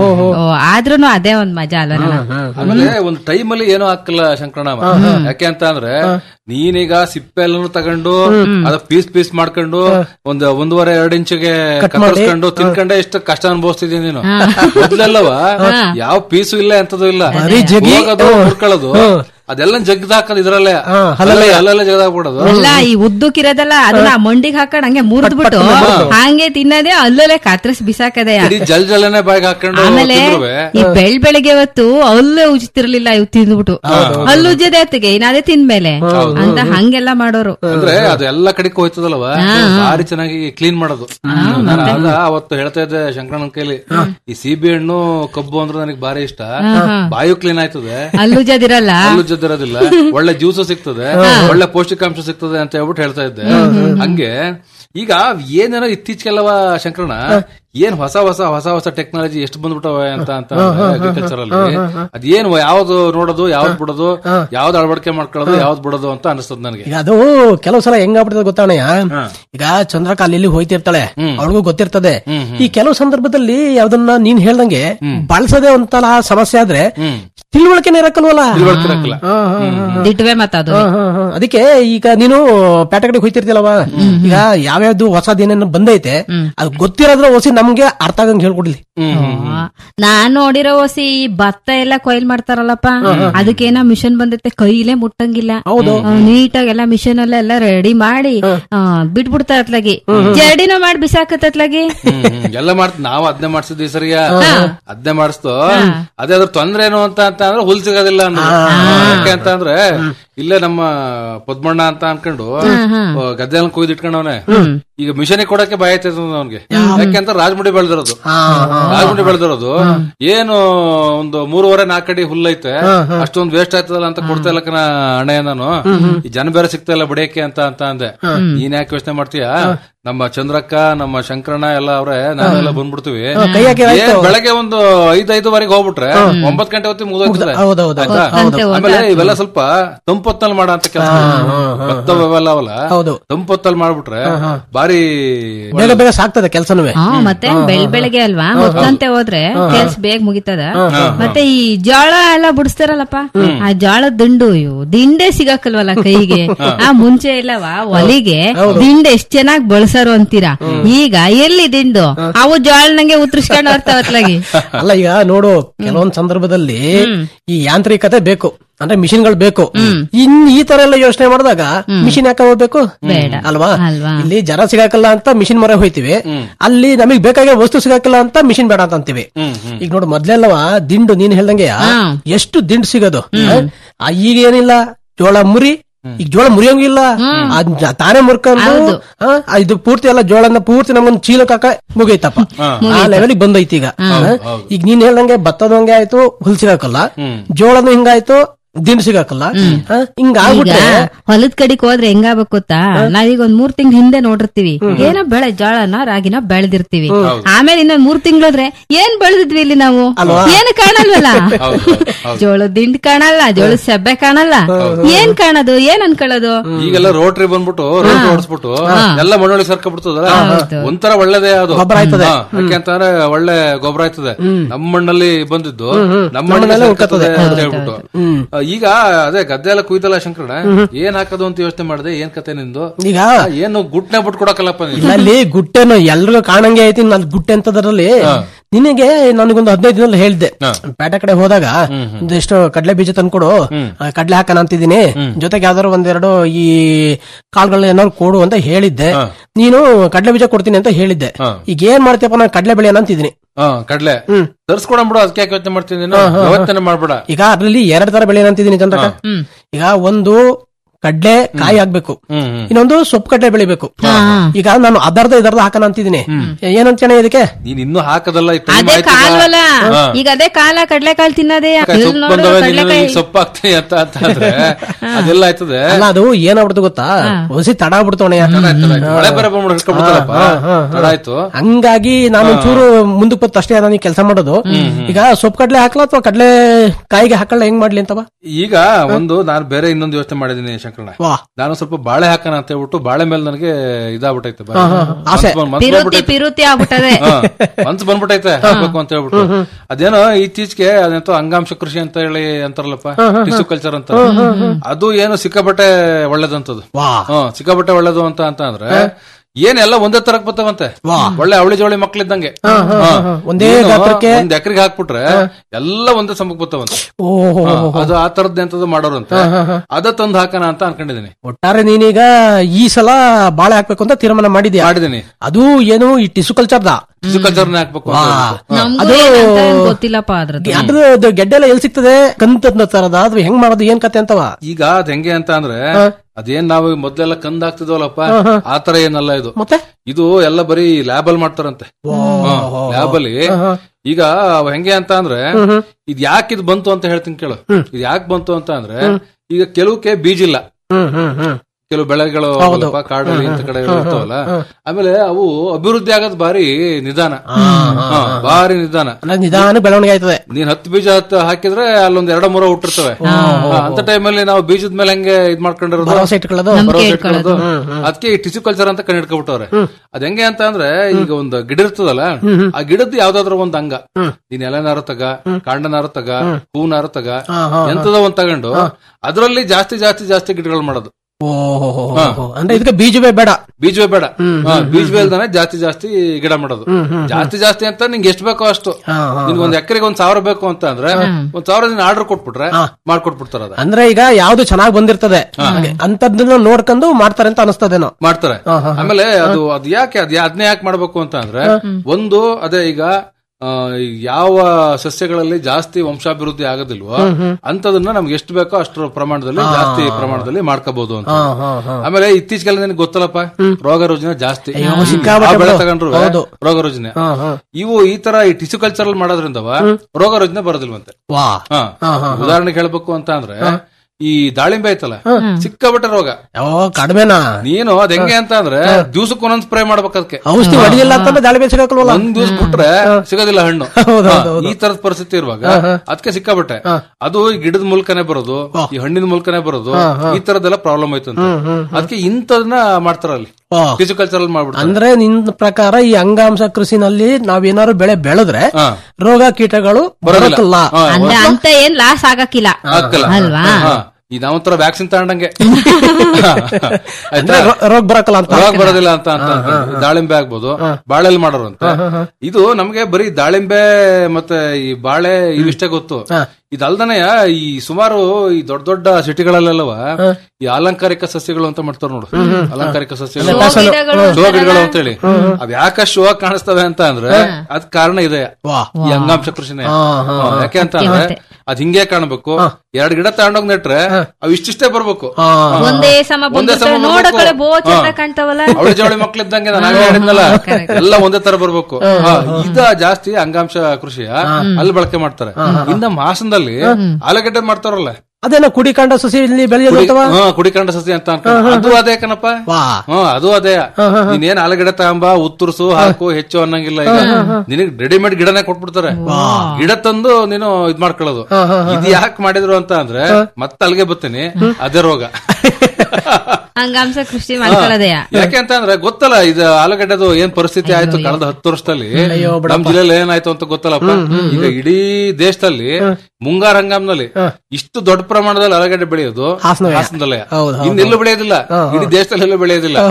ಆದ್ರೂನು ಅದೇ ಒಂದ್ ಮಜಾ ಅಲ್ಲ ನಣ್ಣ ಆಮೇಲೆ ಒಂದು ಟೈಮ್ ಅಲ್ಲಿ ಏನೋ ಹಾಕಲ್ಲ ಶಂಕರಣ್ಣ ಯಾಕೆ ಅಂತ ಅಂದ್ರೆ ನೀನೀಗ ಸಿಪ್ಪೆ ಎಲ್ಲಾನು ತಗೊಂಡು ಅದ ಪೀಸ್ ಪೀಸ್ ಮಾಡ್ಕೊಂಡು ಒಂದು ಒಂದೂವರೆ ಎರಡು ಇಂಚಿಗೆ ಕತ್ತರಿಸ್ಕೊಂಡು ತಿನ್ಕೊಂಡೆ ಎಷ್ಟು ಕಷ್ಟ ಅನುಭವಿಸ್ತಿದ್ದೀನಿ ನೀನು ಮೊದ್ಲೆಲ್ಲವ ಯಾವ ಪೀಸು ಇಲ್ಲ ಎಂತದು ಇಲ್ಲ ಬರೀ ಜಗಿ. ಹೋಗೋದು ಹುರ್ಕೊಳ್ಳೋದು ಅದೆಲ್ಲ ಜಗ್ದ ಹಾಕೋದು ಇದ್ರಲ್ಲೇ ಅಲ್ಲಲ್ಲೇ ಅಲ್ಲಲ್ಲೇ ಜಗದಾಕ್ಬಿಡೋದು ಅಲ್ಲ ಈ ಉದ್ದಕ್ಕಿರೋದಲ್ಲ ಅದನ್ನ ಮಂಡಿಗೆ ಹಾಕೊಂಡ್ ಹಂಗೆ ಮುರಿದ್ಬಿಟ್ಟು ಹಂಗೆ ತಿನ್ನೋದೇ ಅಲ್ಲಲ್ಲೇ ಕತ್ರಿಸ್ ಬಿಸಾಕದೆ ಇಡೀ ಜಲ್ ಜಲನೆ ಬಾಯಿಗೆ ಹಾಕೊಂಡು ಆಮೇಲೆ ತಿಂದ್ರುವೆ ಈ ಬೆಳ್ ಬೆಳಿಗ್ಗೆ ಹೊತ್ತು ಅಲ್ಲೇ ಉಜ್ತಿರ್ಲಿಲ್ಲ ಇವ್ ತಿಂದ್ಬಿಟ್ಟು ಅಲ್ಲಿ ಉಜ್ಜದೆ ಹೊತ್ತಿಗೆ ಇನ್ನಾದೇ ತಿಂದ್ಮೇಲೆ ಅಂತ ಹಂಗೆಲ್ಲ ಮಾಡೋರು ಅಂದ್ರೆ ಅದು ಎಲ್ಲ ಕಡೆಗೆ ಹೋಯ್ತದಲ್ವ ಭಾರಿ ಚೆನ್ನಾಗಿ ಕ್ಲೀನ್ ಮಾಡೋದು ನಾನು ಆಗ ಅವತ್ತು ಹೇಳ್ತಾ ಇದ್ದೆ ಶಂಕರಣ್ಣನ ಕೈಲಿ ಈ ಸಿಬಿ ಹಣ್ಣು ಕಬ್ಬು ಅಂದ್ರೆ ನನಗೆ ಭಾರಿ ಇಷ್ಟ ಬಾಯು ಕ್ಲೀನ್ ಆಯ್ತದೆ ಅಲ್ಲಿ ಉಜ್ಜದಿರಲ್ಲ ಹಲ್ಲು ಜದ್ದಿರೋದಿಲ್ಲ ಒಳ್ಳೆ ಜ್ಯೂಸು ಸಿಗ್ತದೆ ಒಳ್ಳೆ ಪೌಷ್ಟಿಕಾಂಶ ಸಿಗ್ತದೆ ಅಂತ ಹೇಳ್ಬಿಟ್ಟು ಹೇಳ್ತಾ ಇದ್ದೆ ಹಂಗೆ ಈಗ ಏನೇನೋ ಇತ್ತೀಚೆಗೆಲ್ಲವ ಶಂಕರಣ ಏನ್ ಹೊಸ ಹೊಸ ಹೊಸ ಹೊಸ ಟೆಕ್ನಾಲಜಿ ಎಷ್ಟು ಬಂದ್ಬಿಟ್ಟವೆ ಅಂತ ಅಂತ ಅಗ್ರಿಕಲ್ಚರ್ ಅಲ್ಲಿ ಅದೇನು ಯಾವ್ದು ನೋಡೋದು ಯಾವ್ದು ಬಿಡೋದು ಯಾವ್ದು ಅಳವಡಿಕೆ ಮಾಡ್ಕೊಳ್ಳೋದು ಯಾವ್ದು ಬಿಡೋದು ಅಂತ ಅನಿಸ್ತದ ನನಗೆ ಈಗ ಅದು ಕೆಲವು ಸಲ ಹೆಂಗಾಗ್ಬಿಡ್ತದೆ ಗೊತ್ತಾಣಯ್ಯ ಈಗ ಚಂದ್ರಕ ಅಲ್ಲಿ ಇಲ್ಲಿ ಹೋಯ್ತಿರ್ತಾಳೆ ಅವಳಿಗೂ ಗೊತ್ತಿರ್ತದೆ ಈ ಕೆಲವು ಸಂದರ್ಭದಲ್ಲಿ ಯಾವ್ದನ್ನ ನೀನ್ ಹೇಳ್ದಂಗೆ ಬಳಸದೆ ಒಂಥರ ಸಮಸ್ಯೆ ಆದ್ರೆ ತಿಳುವಳಿಕೆನೇ ಇರಕ್ಕಲ್ವಲ್ಲ ತಿಳುವಳಿಕೆ ಇರಕ್ಕಿಲ್ಲ. ಹಾ, ಹಾ, ಹಾ, ಹಾ. ದಿಟ್ವೆ ಮತ್ತದು ಹಾ, ಹಾ, ಹಾ. ಅದಕ್ಕೆ ಈಗ ನೀನು ಪೇಟೆ ಕಡೆ ಹೋಯ್ತಿರ್ತಿಲ್ಲವ ಈಗ ಯಾವ್ಯಾವ್ದು ಹೊಸದೇನೇನು ಬಂದೈತೆ ಅದು ಗೊತ್ತಿರೋದ್ರ ಹೊಸಿ ನಮ್ಗೆ ಅರ್ಥ ಆಗಂಗ್ ಹೇಳ್ಕೊಡ್ಲಿ ನಾನ್ ನೋಡಿರೋ ಹೊಸಿ ಈ ಭತ್ತ ಎಲ್ಲ ಕೊಯ್ಲ್ ಮಾಡ್ತಾರಲ್ಲಪ್ಪ ಅದಕ್ಕೇನ ಮಿಷನ್ ಬಂದೈತೆ ಕೈಲೇ ಮುಟ್ಟಂಗಿಲ್ಲ ನೀಟಾಗಿ ಎಲ್ಲ ಮಿಷನ್ ಅಲ್ಲೆಲ್ಲ ರೆಡಿ ಮಾಡಿ ಆ, ಬಿಟ್ಬಿಡ್ತಾರ ಅತ್ಲಾಗಿ ಜರ್ಡಿನೂ ಮಾಡಿ ಬಿಸಾಕತ್ತತ್ಲಾಗಿ ಹ್ಮ್, ಹ್ಮ್. ಎಲ್ಲ ಮಾಡ್ತ ನಾವು ಅದನ್ನೇ ಮಾಡ್ಸಿದ್ವಿ ಸರಿಯಾ ಅದನ್ನೇ ಮಾಡಿಸ್ತು ಅದೇ ಅದ್ರ ತೊಂದ್ರೆ ಏನು ಅಂತ ಅಂತ ಅಂದ್ರೆ ಹುಲ್ ಸಿಗೋದಿಲ್ಲ ಅನ್ನೋದು. ಯಾಕೆ ಅಂತ ಅಂದ್ರೆ ಇಲ್ಲೇ ನಮ್ಮ ಪದ್ಮಣ್ಣ ಅಂತ ಅನ್ಕೊಂಡು ಗದ್ದೆ ಕೊಯ್ದು ಇಟ್ಕೊಂಡವನೆ ಈಗ ಮಿಷನ್ ಕೊಡಕ್ಕೆ ಭಯ ಆಯ್ತದ ಅವ್ನಿಗೆ ಯಾಕೆಂತ ರಾಜಮುಡಿ ಬೆಳೆದಿರೋದು ರಾಜಮುಡಿ ಬೆಳೆದಿರೋದು ಏನು ಒಂದು ಮೂರುವರೆ ನಾಲ್ಕು ಅಡಿ ಹುಲ್ಲೈತೆ ಅಷ್ಟೊಂದು ವೇಸ್ಟ್ ಆಯ್ತದಲ್ಲ ಅಂತ ಕೊಡ್ತಾ ಇಲ್ಲ ಕಣ ಅಣ್ಣಯ್ಯ ನಾನು ಈ ಜನ ಬೇರೆ ಸಿಗ್ತಾ ಇಲ್ಲ ಬಡಿಯಕ್ಕೆ ಅಂತ ಅಂತ ಅಂದೆ ನೀನ್ ಯಾಕೆ ಯೋಚನೆ ಮಾಡ್ತೀಯಾ ನಮ್ಮ ಚಂದ್ರಕ್ಕ ನಮ್ಮ ಶಂಕರಣ್ಣ ಎಲ್ಲ ಅವ್ರೆ ನಾವೆಲ್ಲ ಬಂದ್ಬಿಡ್ತೀವಿ ಕೈ ಹಾಕಿ ಆಯ್ತು. ಏನ್ ಬೆಳಗ್ಗೆ ಒಂದು ಐದ್ ಐದುವರೆಗೆ ಹೋಗ್ಬಿಟ್ರೆ ಒಂಬತ್ ಗಂಟೆ ಹೊತ್ತಿಗೆ ಮುಗಿದೋಗ್ತದೆ ಹೌದೌದು, ಆಯ್ತಾ? ಹೌದು. ಆಮೇಲೆ ಇವೆಲ್ಲ ಸ್ವಲ್ಪ ತಂಪೊತ್ತಲ್ಲಿ ಮಾಡೋ ಅಂತ ಕೆಲಸ ಭತ್ತ ಇವೆಲ್ಲ ಅವಲ್ಲ ತಂಪೊತ್ತಲ್ಲಿ ಮಾಡ್ಬಿಟ್ರೆ ಬಾರಿ ಬೇಗ ಬೇಗ ಸಾಕ್ತದೆ ಕೆಲ್ಸನೂ ಹಾ ಮತ್ತೆ ಬೆಳ್ ಬೆಳಗ್ಗೆ ಅಲ್ವಾ ಹೊತ್ತಂತೆ ಹೋದ್ರೆ ಕೆಲ್ಸ ಬೇಗ ಮುಗಿತದ ಮತ್ತೆ ಈ ಜೋಳ ಎಲ್ಲ ಬಿಡಿಸ್ತಾರಲ್ಲಪ್ಪ ಆ ಜೋಳದ ದಿಂಡು ಇವು ದಿಂಡೆ ಸಿಗಾಕಲ್ವಲ್ಲ ಕೈಗೆ ಆ ಮುಂಚೆ ಇಲ್ಲವಾ ಒಲಿಗೆ ದಿಂಡೆ ಎಷ್ಟ್ ಚೆನ್ನಾಗಿ ಬಳಸಾರು ಅಂತೀರಾ ಈಗ ಎಲ್ಲಿ ದಿಂಡು ಅವು ಜೋಳ ನಂಗೆ ಉತ್ತರಿಸ್ಕೊಂಡು ಬರ್ತಾವತ್ಲಾಗಿ ಅಲ್ಲ ಈಗ ನೋಡು ಕೆಲವೊಂದ್ ಸಂದರ್ಭದಲ್ಲಿ ಈ ಯಾಂತ್ರಿಕತೆ ಬೇಕು ಅಂದ್ರೆ ಮಿಷಿನ್ಗಳು ಬೇಕು ಇನ್ ಈ ತರ ಎಲ್ಲ ಯೋಚನೆ ಮಾಡಿದಾಗ ಮಿಷಿನ್ ಯಾಕೆ ಹೋಗ್ಬೇಕು ಬೇಡ. ಅಲ್ವಾ ಅಲ್ವಾ? ಇಲ್ಲಿ ಜನ ಸಿಗಾಕಲ್ಲ ಅಂತ ಮಿಷಿನ್ ಮೊರೆ ಹೋಯ್ತಿವಿ ಅಲ್ಲಿ ನಮಗ್ ಬೇಕಾಗಿ ವಸ್ತು ಸಿಗಾಕಲ್ಲ ಅಂತ ಮಿಷಿನ್ ಬೇಡ ಅಂತ ಅಂತೀವಿ ಈಗ ನೋಡು ಮೊದ್ಲೆಲ್ಲವ ದಿಂಡು ನೀನ್ ಹೇಳ್ದಂಗೆ ಎಷ್ಟು ದಿಂಡು ಸಿಗೋದು ಆ, ಈಗ ಏನಿಲ್ಲ ಜೋಳ ಮುರಿ ಈಗ ಜೋಳ ಮುರಿಯಂಗಿಲ್ಲ ಅದ್ ಜ- ತಾನೇ ಮುರ್ಕೊಂಡು ಆ, ಆ, ಇದು ಪೂರ್ತಿ ಎಲ್ಲ ಜೋಳನ ಪೂರ್ತಿ ನಮ್ಗೊಂದು ಚೀಲಕ್ ಹಾಕ ಮುಗೈತಪ್ಪ ಆ ಲೆವೆಲಿಗೆ ಬಂದೈತಿ ಈಗ ಆ, ಈಗ ನೀನ್ ಹೇಳ್ದಂಗೆ ಭತ್ತದ ಹಂಗೆ ಆಯ್ತು ಹುಲ್ ಸಿಗಾಕಲ್ಲ ಜೋಳನು ಹಿಂಗಾಯ್ತು ದಿಂಡು ಸಿಗಾಕಲ್ಲ ಆ, ಹಿಂಗ್ ಈಗ ಆಗ್ಬಿಟ್ರೆ ಹೊಲದ ಕಡೆಗ್ ಹೋದ್ರೆ ಹೆಂಗಾಗ್ಬೇಕು ಗೊತ್ತಾ ನಾವೀಗ ಒಂದ್ ಮೂರ್ ತಿಂಗಳು ಹಿಂದೆ ನೋಡಿರ್ತೀವಿ ಏನೋ ಬೆಳೆ ಜೋಳನ ರಾಗಿನ ಬೆಳೆದಿರ್ತೀವಿ ಆಮೇಲೆ ಇನ್ನೊಂದ್ ಮೂರ್ ತಿಂಗಳು ಹೋದ್ರೆ ಏನ್ ಬೆಳೆದಿದ್ವಿ ಇಲ್ಲಿ ನಾವು ಏನು ಕಾಣಲ್ವಲ್ಲ ಜೋಳದ ದಿಂಡ್ ಕಾಣಲ್ಲ ಜೋಳದ ಸೆಬ್ಬೆ ಕಾಣಲ್ಲ ಏನ್ ಕಾಣೋದು ಏನ್ ಅನ್ಕೊಳ್ಳೋದು ಈಗೆಲ್ಲ ರೋಟ್ರಿ ಬಂದ್ಬಿಟ್ಟು ರೋಟ್ರಿ ಓಡಿಸ್ಬಿಟ್ಟು ಎಲ್ಲ ಮಣ್ಣೊಳಗೆ ಸರ್ಕೊಂಡ್ಬಿಡ್ತದಲ್ಲ ಒಂಥರ ಒಳ್ಳೇದೇ ಅದು ಗೊಬ್ಬರ ಆಯ್ತದೆ. ಹಾ, ಯಾಕೆಂತಂದ್ರೆ ಒಳ್ಳೆ ಗೊಬ್ಬರ ಆಯ್ತದೆ ನಮ್ಮ ಮಣ್ಣಲ್ಲಿ ಬಂದಿದ್ದು ನಮ್ಮ ಮಣ್ಣಲ್ಲೇ ಮಣ್ಣಲ್ಲೇ ಉಳ್ಕತ್ತದೆ. ಉಳ್ಕತ್ತದೆ ಅಂತ ಹೇಳ್ಬಿಟ್ಟು ಆ, ಈಗ ಅದೇ ಗದ್ದೆ ಎಲ್ಲ ಕುಯ್ದಲ್ಲ ಶಂಕರಣ ಏನ್ ಹಾಕೋದು ಅಂತ ಯೋಚನೆ ಮಾಡಿದೆ ಏನ್ ಕತೆ ನಿಂದು ಈಗ ಆ, ಏನು ಗುಟ್ನೆ ಬಿಟ್ಟು ಕೊಡಕಲ್ಲಪ್ಪ ನೀನು ಅಲ್ಲಿ ಗುಟ್ಟೆನು ಎಲ್ರಿಗೂ ಕಾಣಂಗೆ ಐತಿ ನನ್ ಗುಟ್ಟೆ ಅಂತದ್ರಲ್ಲಿ ನಿನಗೆ ನನಗೊಂದು ಹದಿನೈದು ದಿನ ಹೇಳ್ದೆ ಪೇಟೆ ಕಡೆ ಹೋದಾಗ ಒಂದಿಷ್ಟು ಕಡ್ಲೆ ಬೀಜ ತಂದ್ಕೊಡು ಆ, ಕಡ್ಲೆ ಹಾಕನ ಅಂತಿದ್ದೀನಿ ಜೊತೆಗೆ ಯಾವ್ದಾರು ಒಂದೆರಡು ಈ ಕಾಳುಗಳನ್ನ ಏನಾದ್ರು ಕೊಡು ಅಂತ ಹೇಳಿದ್ದೆ ನೀನು ಕಡ್ಲೆ ಬೀಜ ಕೊಡ್ತೀನಿ ಅಂತ ಹೇಳಿದ್ದೆ ಈಗ ಏನ್ ಮಾಡ್ತೀಯಪ್ಪ ನಾನು ಕಡ್ಲೆ ಬೆಳೆಯೋಣ ಅಂತಿದ್ದೀನಿ ಹಾ ಕಡ್ಲೆ ತರ್ಸ್ಕೊಡಂಬಿಡು ಅದಕ್ಕೆ ಯಾಕೆ ಯೋಚನೆ ಮಾಡ್ತೀನಿ ನೀನು ಹಾ, ಹಾ, ಹಾ. ಯೋಚನೆ ಮಾಡ್ಬೇಡ ಈಗ ಅದ್ರಲ್ಲಿ ಎರಡ್ ತರ ಬೆಳೆ ಅಂತಿದ್ದೀನಿ ಚಂದ್ರಕ ಈಗ ಒಂದು ಕಡ್ಲೆ ಕಾಯಿ ಆಗ್ಬೇಕು ಇನ್ನೊಂದು ಸೊಪ್ಪು ಕಡ್ಲೆ ಬೆಳಿಬೇಕು ಈಗ ನಾನು ಅದರ್ಧ ಇದರ್ಧ ಹಾಕೋಣ ಅಂತಿದ್ದೀನಿ ಏನಂತಾನೆ ಇದಕ್ಕೆ ನೀನ್ ಇನ್ನೂ ಹಾಕದಲ್ಲ ಈ time ಅದೇ ಆಯ್ತು ಈಗ. ಕಾಲ್ವಲ್ಲ ಹಾ. ಈಗ ಅದೇ ಕಾಲ ಕಡ್ಲೆಕಾಳು ತಿನ್ನೋದೇ ಕಾಯಿ ಇಲ್ಲಿ ಸೊಪ್ಪು ನೋಡು, ಬಂದವೆ ನೀನು ಕಡ್ಲೆಕಾಯಿ ಈಗ ಸೊಪ್ಪು ಹಾಕ್ತೀನಿ ಅಂತ ಅಂತ ಅಂದ್ರೆ ಅದೆಲ್ಲ ಆಯ್ತದೆ ಅಲ್ಲ ಅದು ಏನಾಗ್ಬಿಡ್ತು ಗೊತ್ತಾ ಹೊಸಿ ತಡ ಆಗ್ಬಿಡ್ತು ಅಣ್ಣಯ್ಯ. ಮಳೆ ಬರ ಬಂದ್ಬಿಡು ಹಿಡ್ಕೊಂಡ್ಬಿಡ್ತಾರಪ್ಪ ಹಾ, ಹಾ, ಹಾ. ತಡ ಆಯ್ತು ಹಂಗಾಗಿ ನಾನು ಒಂಚೂರು ಮುಂದಕ್ಕೆ ಬತ್ತು ಅಷ್ಟೇ ನಾನು ಕೆಲಸ ಮಾಡೋದು ಈಗ ಸೊಪ್ಪು ಕಡ್ಲೆ ಹಾಕ್ಲಾ ಅಥವಾ ಕಡ್ಲೆ ಕಾಯಿಗೆ ಹಾಕಲ್ಲ ಹೆಂಗ್ ಮಾಡ್ಲಿ ಅಂತವ ಈಗ ಒಂದು ನಾನು ಬೇರೆ ಇನ್ನೊಂದು ಯೋಚನೆ ಮಾಡಿದೀನಿ ಶಂಕರಣ್ಣ ವಾ. ನಾನು ಸ್ವಲ್ಪ ಬಾಳೆ ಹಾಕೋಣ ಅಂತ ಹೇಳ್ಬಿಟ್ಟು ಬಾಳೆ ಮೇಲೆ ನನಗೆ ಇದಾಗ್ಬಿಟ್ಟೈತೆ ಬಾ. ಹಾ, ಹಾ, ಹಾ. ಆಸೆ. ಮನ್ಸ್ ಬಂದ್- ಮನ್ಸ್ ಪಿರುತಿ ಬಂದ್ಬಿಟ್ಟೈತೆ. ಪಿರುತಿ ಆಗ್ಬಿಟ್ಟದೆ ಹಾ, ಮನ್ಸ್ ಬಂದ್ಬಿಟ್ಟೈತೆ ಹಾಕ್ಬೇಕು ಅಂತ ಹೇಳ್ಬಿಟ್ಟು ಅದೇನೋ ಇತ್ತೀಚೆಗೆ ಅದಂತೋ ಅಂಗಾಂಶ ಕೃಷಿ ಅಂತ ಹೇಳಿ ಅಂತಾರಲ್ಲಪ್ಪ ಟಿಶ್ಯೂ ಕಲ್ಚರ್ ಅಂತ ಅದು ಏನು ಸಿಕ್ಕಾಬಟ್ಟೆ ಒಳ್ಳೇದಂತದ್ದು ಹ್ಮ್ ಸಿಕ್ಕಾಬಟ್ಟೆ ಒಳ್ಳೇದು ಅಂತ ಅಂತ ಅಂದ್ರೆ ಏನೆಲ್ಲ ಒಂದೇ ತರಕ್ ಬರ್ತಾವಂತೆ ಒಳ್ಳೆ ಅವಳಿ ಜವಳಿ ಮಕ್ಳಿದ್ದಂಗೆ ಹಾ. ಒಂದೇ ನೀನು ಗಾತ್ರಕ್ಕೆ? ಒಂದ್ ಎಕರೆಗೆ ಹಾಕ್ಬಿಟ್ರೆ ಎಲ್ಲ ಒಂದೇ ಸಮಕ್ ಬರ್ತಾವಂತೆ ಓಹೋ ಹಾ, ಅದು ಆ ತರದ್ ಎಂತದ್ದು ಮಾಡೋರಂತೆ ಅದ ತಂದು ಹಾಕೋಣ ಅಂತ ಅನ್ಕೊಂಡಿದೀನಿ ಒಟ್ಟಾರೆ ನೀನೀಗ ಈ ಸಲ ಬಾಳೆ ಹಾಕ್ಬೇಕು ಅಂತ ತೀರ್ಮಾನ ಮಾಡಿದ್ಯಾ ಮಾಡಿದೀನಿ ಅದು ಏನು ಈ ಟಿಸು ಕಲ್ಚರ್ದ ಟಿಶ್ಯೂ ಕಲ್ಚರ್ನ ಹಾಕ್ಬೇಕು ಅಂತ ಹೇಳ್ಬಿಟ್ಟು. ಹಾ. ನಮ್ಗೂ ಅದು ಏನಂತ ಏನ್ ಗೊತ್ತಿಲ್ಲಪ್ಪ ಅದ್ರದ್ದು ಅದ್ರದ್ದು ಗೆಡ್ಡೆ ಎಲ್ಲ ಎಲ್ಲಿ ಸಿಗ್ತದೆ ಕಂತದ್ನ ತರದ ಅದು ಹೆಂಗ್ ಮಾಡೋದು ಏನ್ ಕತೆ ಅಂತವ ಈಗ ಅದ್ ಹೆಂಗೆ ಅಂತ ಅಂದ್ರೆ ಅದೇನ್ ನಾವು ಮೊದ್ಲೆಲ್ಲ ಕಂದ್ ಹಾಕ್ತಿದ್ವಲ್ಲಪ್ಪ ಹಾ, ಹಾ. ಆ ತರ ಏನಲ್ಲ ಇದು ಮತ್ತೆ ಇದು ಎಲ್ಲ ಬರೀ ಲ್ಯಾಬ್ ಅಲ್ಲಿ ಮಾಡ್ತಾರಂತೆ ಲ್ಯಾಬ್ ಅಲ್ಲಿ ಈಗ ಅವ್ ಹೆಂಗೆ ಅಂತ ಅಂದ್ರೆ ಇದ್ ಯಾಕೆ ಇದು ಬಂತು ಅಂತ ಹೇಳ್ತೀನಿ ಕೇಳು ಇದು ಯಾಕೆ ಬಂತು ಅಂತ ಅಂದ್ರೆ ಈಗ ಕೆಲವಕ್ಕೆ ಬೀಜ ಇಲ್ಲ ಹ್ಮ್ ಹ್ಮ್ ಹ್ಮ್ ಕೆಲವು ಬೆಳೆಗಳು ಅಲ್ಲಪ್ಪ, ಕಾಡಲ್ಲಿ ಇಂತ ಕಡೆ ಇರ್ತಾವಲ್ಲ ಆಮೇಲೆ ಅವು ಅಭಿವೃದ್ಧಿ ಆಗೋದು ಬಾರಿ ನಿಧಾನ ಹಾ, ಬಾರಿ ನಿಧಾನ ಅಂದ್ರೆ ನಿಧಾನ ಬೆಳವಣಿಗೆ ಆಯ್ತದೆ ನೀನ್ ಹತ್ತು ಬೀಜ ಹತ್ತು ಹಾಕಿದ್ರೆ ಅಲ್ಲೊಂದ್ ಎರಡ ಮೂರ ಹುಟ್ಟಿರ್ತವೆ ಹಾ, ಅಂತ ಟೈಮಲ್ಲಿ ನಾವು ಬೀಜದ ಮೇಲೆ ಹೆಂಗೆ ಇದ್ ಮಾಡ್ಕೊಂಡಿರೋದು ಭರವಸೆ ಇಟ್ಕೊಳ್ಳೋದು? ಭರವಸೆ ಇಟ್ಕೊಳ್ಳೋದು ಅದಕ್ಕೆ ಈ ಟಿಶ್ಯೂ ಕಲ್ಚರ್ ಅಂತ ಕಂಡು ಹಿಡ್ಕೊಬಿಟ್ಟವ್ರೆ ಅದ್ ಹೆಂಗೆ ಅಂತ ಅಂದ್ರೆ ಈಗ ಒಂದು ಗಿಡ ಇರ್ತದಲ್ಲ ಆ ಗಿಡದ ಯಾವ್ದಾದ್ರು ಒಂದ್ ಅಂಗ ನೀನ್ ಎಲೆನಾರು ತಗ ಕಾಂಡನಾರು ತಗ ಹೂನಾರು ತಗ ಎಂತದೋ ಒಂದ್ ತಗೊಂಡು ಅದ್ರಲ್ಲಿ ಜಾಸ್ತಿ ಜಾಸ್ತಿ ಜಾಸ್ತಿ ಗಿಡಗಳು ಮಾಡೋದು ಓಹೋ ಅಂದ್ರೆ ಇದಕ್ಕೆ ಬೀಜವೇ ಬೇಡ ಬೀಜವೇ ಬೇಡ ಹಾ, ಬೀಜವೇ ಇಲ್ದಾನೆ ಜಾಸ್ತಿ ಜಾಸ್ತಿ ಗಿಡ ಮಾಡೋದು ಜಾಸ್ತಿ ಜಾಸ್ತಿ ಅಂತ ನಿಂಗೆ ಎಷ್ಟ್ ಬೇಕೋ ಅಷ್ಟು ನಿನ್ಗೆ ಒಂದ್ ಎಕರೆಗೆ ಒಂದ್ ಸಾವಿರ ಬೇಕು ಅಂತ ಅಂದ್ರೆ ಒಂದ್ ಸಾವಿರ ನೀನ್ ಆರ್ಡರ್ ಕೊಟ್ಬಿಟ್ರೆ ಮಾಡ್ಕೊಟ್ಬಿಡ್ತಾರ ಅದ ಅಂದ್ರೆ ಈಗ ಯಾವ್ದು ಚೆನ್ನಾಗ್ ಬಂದಿರ್ತದೆ ಹಾಗೆ ಅಂತದ್ದನ್ನ ನೋಡ್ಕೊಂಡು ಮಾಡ್ತಾರೆ ಅಂತ ಅನಿಸ್ತದೇನೋ ಮಾಡ್ತಾರೆ ಆಮೇಲೆ ಅದು ಅದು ಯಾಕೆ ಅದ್ ಅದನ್ನೇ ಯಾಕೆ ಮಾಡ್ಬೇಕು ಅಂತ ಅಂದ್ರೆ ಒಂದು ಅದೇ ಈಗ ಆ, ಈ ಯಾವ ಸಸ್ಯಗಳಲ್ಲಿ ಜಾಸ್ತಿ ವಂಶಾಭಿವೃದ್ಧಿ ಆಗೋದಿಲ್ವೋ ಅಂತದನ್ನ ನಮ್ಗೆ ಎಷ್ಟು ಬೇಕೋ ಅಷ್ಟರ ಪ್ರಮಾಣದಲ್ಲಿ ಜಾಸ್ತಿ ಪ್ರಮಾಣದಲ್ಲಿ ಮಾಡ್ಕೋಬಹುದು ಅಂತ ಆಮೇಲೆ ಇತ್ತೀಚೆಗೆಲ್ಲ ನಿನಗೆ ಗೊತ್ತಲ್ಲಪ್ಪ ರೋಗ ರುಜಿನ ಜಾಸ್ತಿ ಸಿಕ್ಕಾಪಟ್ಟೆ ಯಾವ ಬೆಳೆ ಬಿಡು. ತಗೊಂಡ್ರು ಹೌದು. ರೋಗ ರುಜಿನ ಇವು ಈ ತರ ಈ ಟಿಶ್ಯೂ ಕಲ್ಚರ್ ಅಲ್ಲಿ ಮಾಡೋದ್ರಿಂದವ ರೋಗ ರುಜಿನ ಬರೋದಿಲ್ವಂತೆ ವಾ ಹಾ. ಉದಾಹರಣೆಗೆ ಹೇಳ್ಬೇಕು ಅಂತ ಅಂದ್ರೆ ಈ ದಾಳಿಂಬೆ ಐತಲ್ಲ ಸಿಕ್ಕಾಬಟ್ಟೆ ರೋಗ ಓ ಕಡಿಮೆನಾ ನೀನು ಅದ್ ಹೆಂಗೆ ಅಂತ ಅಂದ್ರೆ ದಿವ್ಸಕ್ಕೆ ಒಂದೊಂದ್ ಸ್ಪ್ರೇ ಮಾಡ್ಬೇಕು ಅದಕ್ಕೆ ಔಷಧಿ ಹೊಡಿಲಿಲ್ಲ ಅಂತಂದ್ರೆ ದಾಳಿ ಬೇಸಿಗಲ್ವಲ್ಲ ಒಂದ್ ದಿವ್ಸ ಬಿಟ್ರೆ ಸಿಗೋದಿಲ್ಲ ಹಣ್ಣು ಹೌದು, ಹಾ, ಹೌದು, ಹೌದು. ಈ ತರದ ಪರಿಸ್ಥಿತಿ ಇರುವಾಗ ಅದಕ್ಕೆ ಸಿಕ್ಕಾಬಟ್ಟೆ ಅದು ಈ ಗಿಡದ ಮೂಲಕನೇ ಬರೋದು ಈ ಹಣ್ಣಿನ ಮೂಲಕನೇ ಬರೋದು ಈ ತರದೆಲ್ಲ ಪ್ರಾಬ್ಲಮ್ ಆಯ್ತು ಅಂತ ಅದಕ್ಕೆ ಇಂಥದನ್ನ ಮಾಡ್ತಾರ ಅಲ್ಲಿ ಓ. ಟಿಶ್ಯೂ ಕಲ್ಚರ್ ಮಾಡ್ಬಿಡ್ತಾರೆ ಅಂದ್ರೆ ನಿನ್ ಪ್ರಕಾರ ಈ ಅಂಗಾಂಶ ಕೃಷಿನಲ್ಲಿ ನಾವೇನಾದ್ರು ಬೆಳೆ ಬೆಳೆದ್ರೆ ರೋಗ ಕೀಟಗಳು ಬರೋದಿಲ್ಲ ಅಂದ್ರೆ ಅಂತ ಏನ್ ಲಾಸ್ ಆಗಕ್ಕಿಲ್ಲ ಹಾಕಲ್ಲ ಅಲ್ವಾ ಹಾ. ಈ ನಾವೊಂಥರ ವ್ಯಾಕ್ಸಿನ್ ತಗೊಂಡಂಗೆ ಅಂದ್ರೆ ರೋ- ರೋಗ ಬರಕಲ್ಲ ಅಂತ ರೋಗ ಬರೋದಿಲ್ಲ ಅಂತ ಅಂತ ಅನ್ಕೊಂಡು. ದಾಳಿಂಬೆ ಆಗ್ಬೋದು ಬಾಳೆಲ್ ಮಾಡೋರು ಅಂತ ಇದು ನಮ್ಗೆ ಬರೀ ದಾಳಿಂಬೆ ಮತ್ತೆ ಈ ಬಾಳೆ ಇವಿಷ್ಟೇ ಗೊತ್ತು ಇದಲ್ದನೆಯ ಈ ಸುಮಾರು ಈ ದೊಡ್ಡ ದೊಡ್ಡ ಸಿಟಿಗಳಲ್ಲೆಲ್ಲವ ಈ ಅಲಂಕಾರಿಕ ಸಸ್ಯಗಳು ಅಂತ ಮಾಡ್ತಾರ ನೋಡು ಅಲಂಕಾರಿಕ ಸಸ್ಯಗಳು ಶೋ ಗಿಡಗಳು ಶೋ ಗಿಡಗಳು ಅಂತ ಹೇಳಿ ಅವ್ ಯಾಕ ಶೋ ಕಾಣಿಸ್ತವೆ ಅಂತ ಅಂದ್ರೆ ಅದ್ ಕಾರಣ ಇದೆ ಈ ಅಂಗಾಂಶ ಕೃಷಿನೇ ಹಾ, ಯಾಕೆ ಅಂತ ಅಂದ್ರೆ ಅದ್ ಹಿಂಗೆ ಕಾಣ್ಬೇಕು ಎರಡ್ ಗಿಡ ತಗೊಂಡೋಗ್ ನೆಟ್ರೆ ಅವ್ ಇಷ್ಟಿಷ್ಟೇ ಬರ್ಬೇಕು ಒಂದೇ ಸಮ ಒಂದೇ ಸಮ ಬಂದ್ಬಿಟ್ರೆ ಬರ್ಬೇಕು. ನೋಡಕಡೆ ಬೋ ಚಂದ ಹಾ. ಕಾಣ್ತಾವಲ್ಲ ಅವಳಿ ಜವಳಿ ಮಕ್ಳಿದ್ದಂಗೆ ನಾನು ಆಗಲೇ ಹೇಳಿದ್ನಲ್ಲ ಎಲ್ಲ ಒಂದೇ ತರ ಬರ್ಬೇಕು ಹಾ, ಇದ ಜಾಸ್ತಿ ಅಂಗಾಂಶ ಕೃಷಿಯ ಅಲ್ಲಿ ಬಳಕೆ ಮಾಡ್ತಾರೆ ಇನ್ನು ನಮ್ಮ ಹಾಸನದಲ್ಲಿ ಆಲೂಗಡ್ಡೆ ಮಾಡ್ತಾರಲ್ಲ ಅದೇನ ಕುಡಿಕಾಂಡ ಸಸಿ ಇಲ್ಲಿ ಬೆಳೆಯೋದು ಕುಡಿ- ಅಥವಾ ಹಾ, ಕುಡಿಕಾಂಡ ಸಸಿ ಅಂತ ಅನ್ಕೊಂಡು ಅದು ಅದೇ ಕಣಪ್ಪ ಹಾ ಅದು ಅದೇ ನೀನೇನ್ ಆಲೂಗಡ್ಡೆ ತಗೊಂಬ ಉತ್ತರ್ಸು ಹಾಕು ಹೆಚ್ಚು ಅನ್ನಂಗಿಲ್ಲ ಈಗ ನಿನಗ್ ರೆಡಿಮೇಡ್ ಗಿಡನೇ ಕೊಟ್ಬಿಡ್ತಾರೆ ಗಿಡ ತಂದು ನೀನು ಇದ್ ಮಾಡ್ಕೊಳ್ಳೋದು ಇದು ಯಾಕೆ ಮಾಡಿದ್ರು ಅಂತ ಅಂದ್ರೆ ಮತ್ತೆ ಅಲ್ಲಿಗೆ ಬರ್ತೀನಿ ಅದೇ ರೋಗ ಅಂಗಾಂಶ ಕೃಷಿ ಮಾಡ್ಕೊಳ್ಳೋದೆಯ ಯಾಕೆ ಅಂತ ಅಂದ್ರೆ ಗೊತ್ತಲ್ಲ ಇದು ಆಲೂಗಡ್ಡೆದು ಏನ್ ಪರಿಸ್ಥಿತಿ ಆಯ್ತು ಕಳೆದ ಹತ್ತು ವರ್ಷದಲ್ಲಿ ನಮ್ ಜಿಲ್ಲೆಯಲ್ಲಿ ಏನಾಯ್ತು ಅಂತ ಗೊತ್ತಲ್ಲಪ್ಪ ಈಗ ಇಡೀ ದೇಶದಲ್ಲಿ ಮುಂಗಾರು ಹಂಗಾಮ್ನಲ್ಲಿ ಇಷ್ಟು ದೊಡ್ಡ ಪ್ರಮಾಣದಲ್ಲಿ ಆಲೂಗಡ್ಡೆ ಬೆಳೆಯೋದು ಹಾಸನವೇ. ಹಾಸನದಲ್ಲೇ ಹೌದು, ಹೌದು. ಇನ್ನೆಲ್ಲೂ ಬೆಳೆಯೋದಿಲ್ಲ ಇಡೀ ದೇಶದಲ್ಲಿ ಎಲ್ಲೂ ಬೆಳೆಯೋದಿಲ್ಲ ಹೌದು.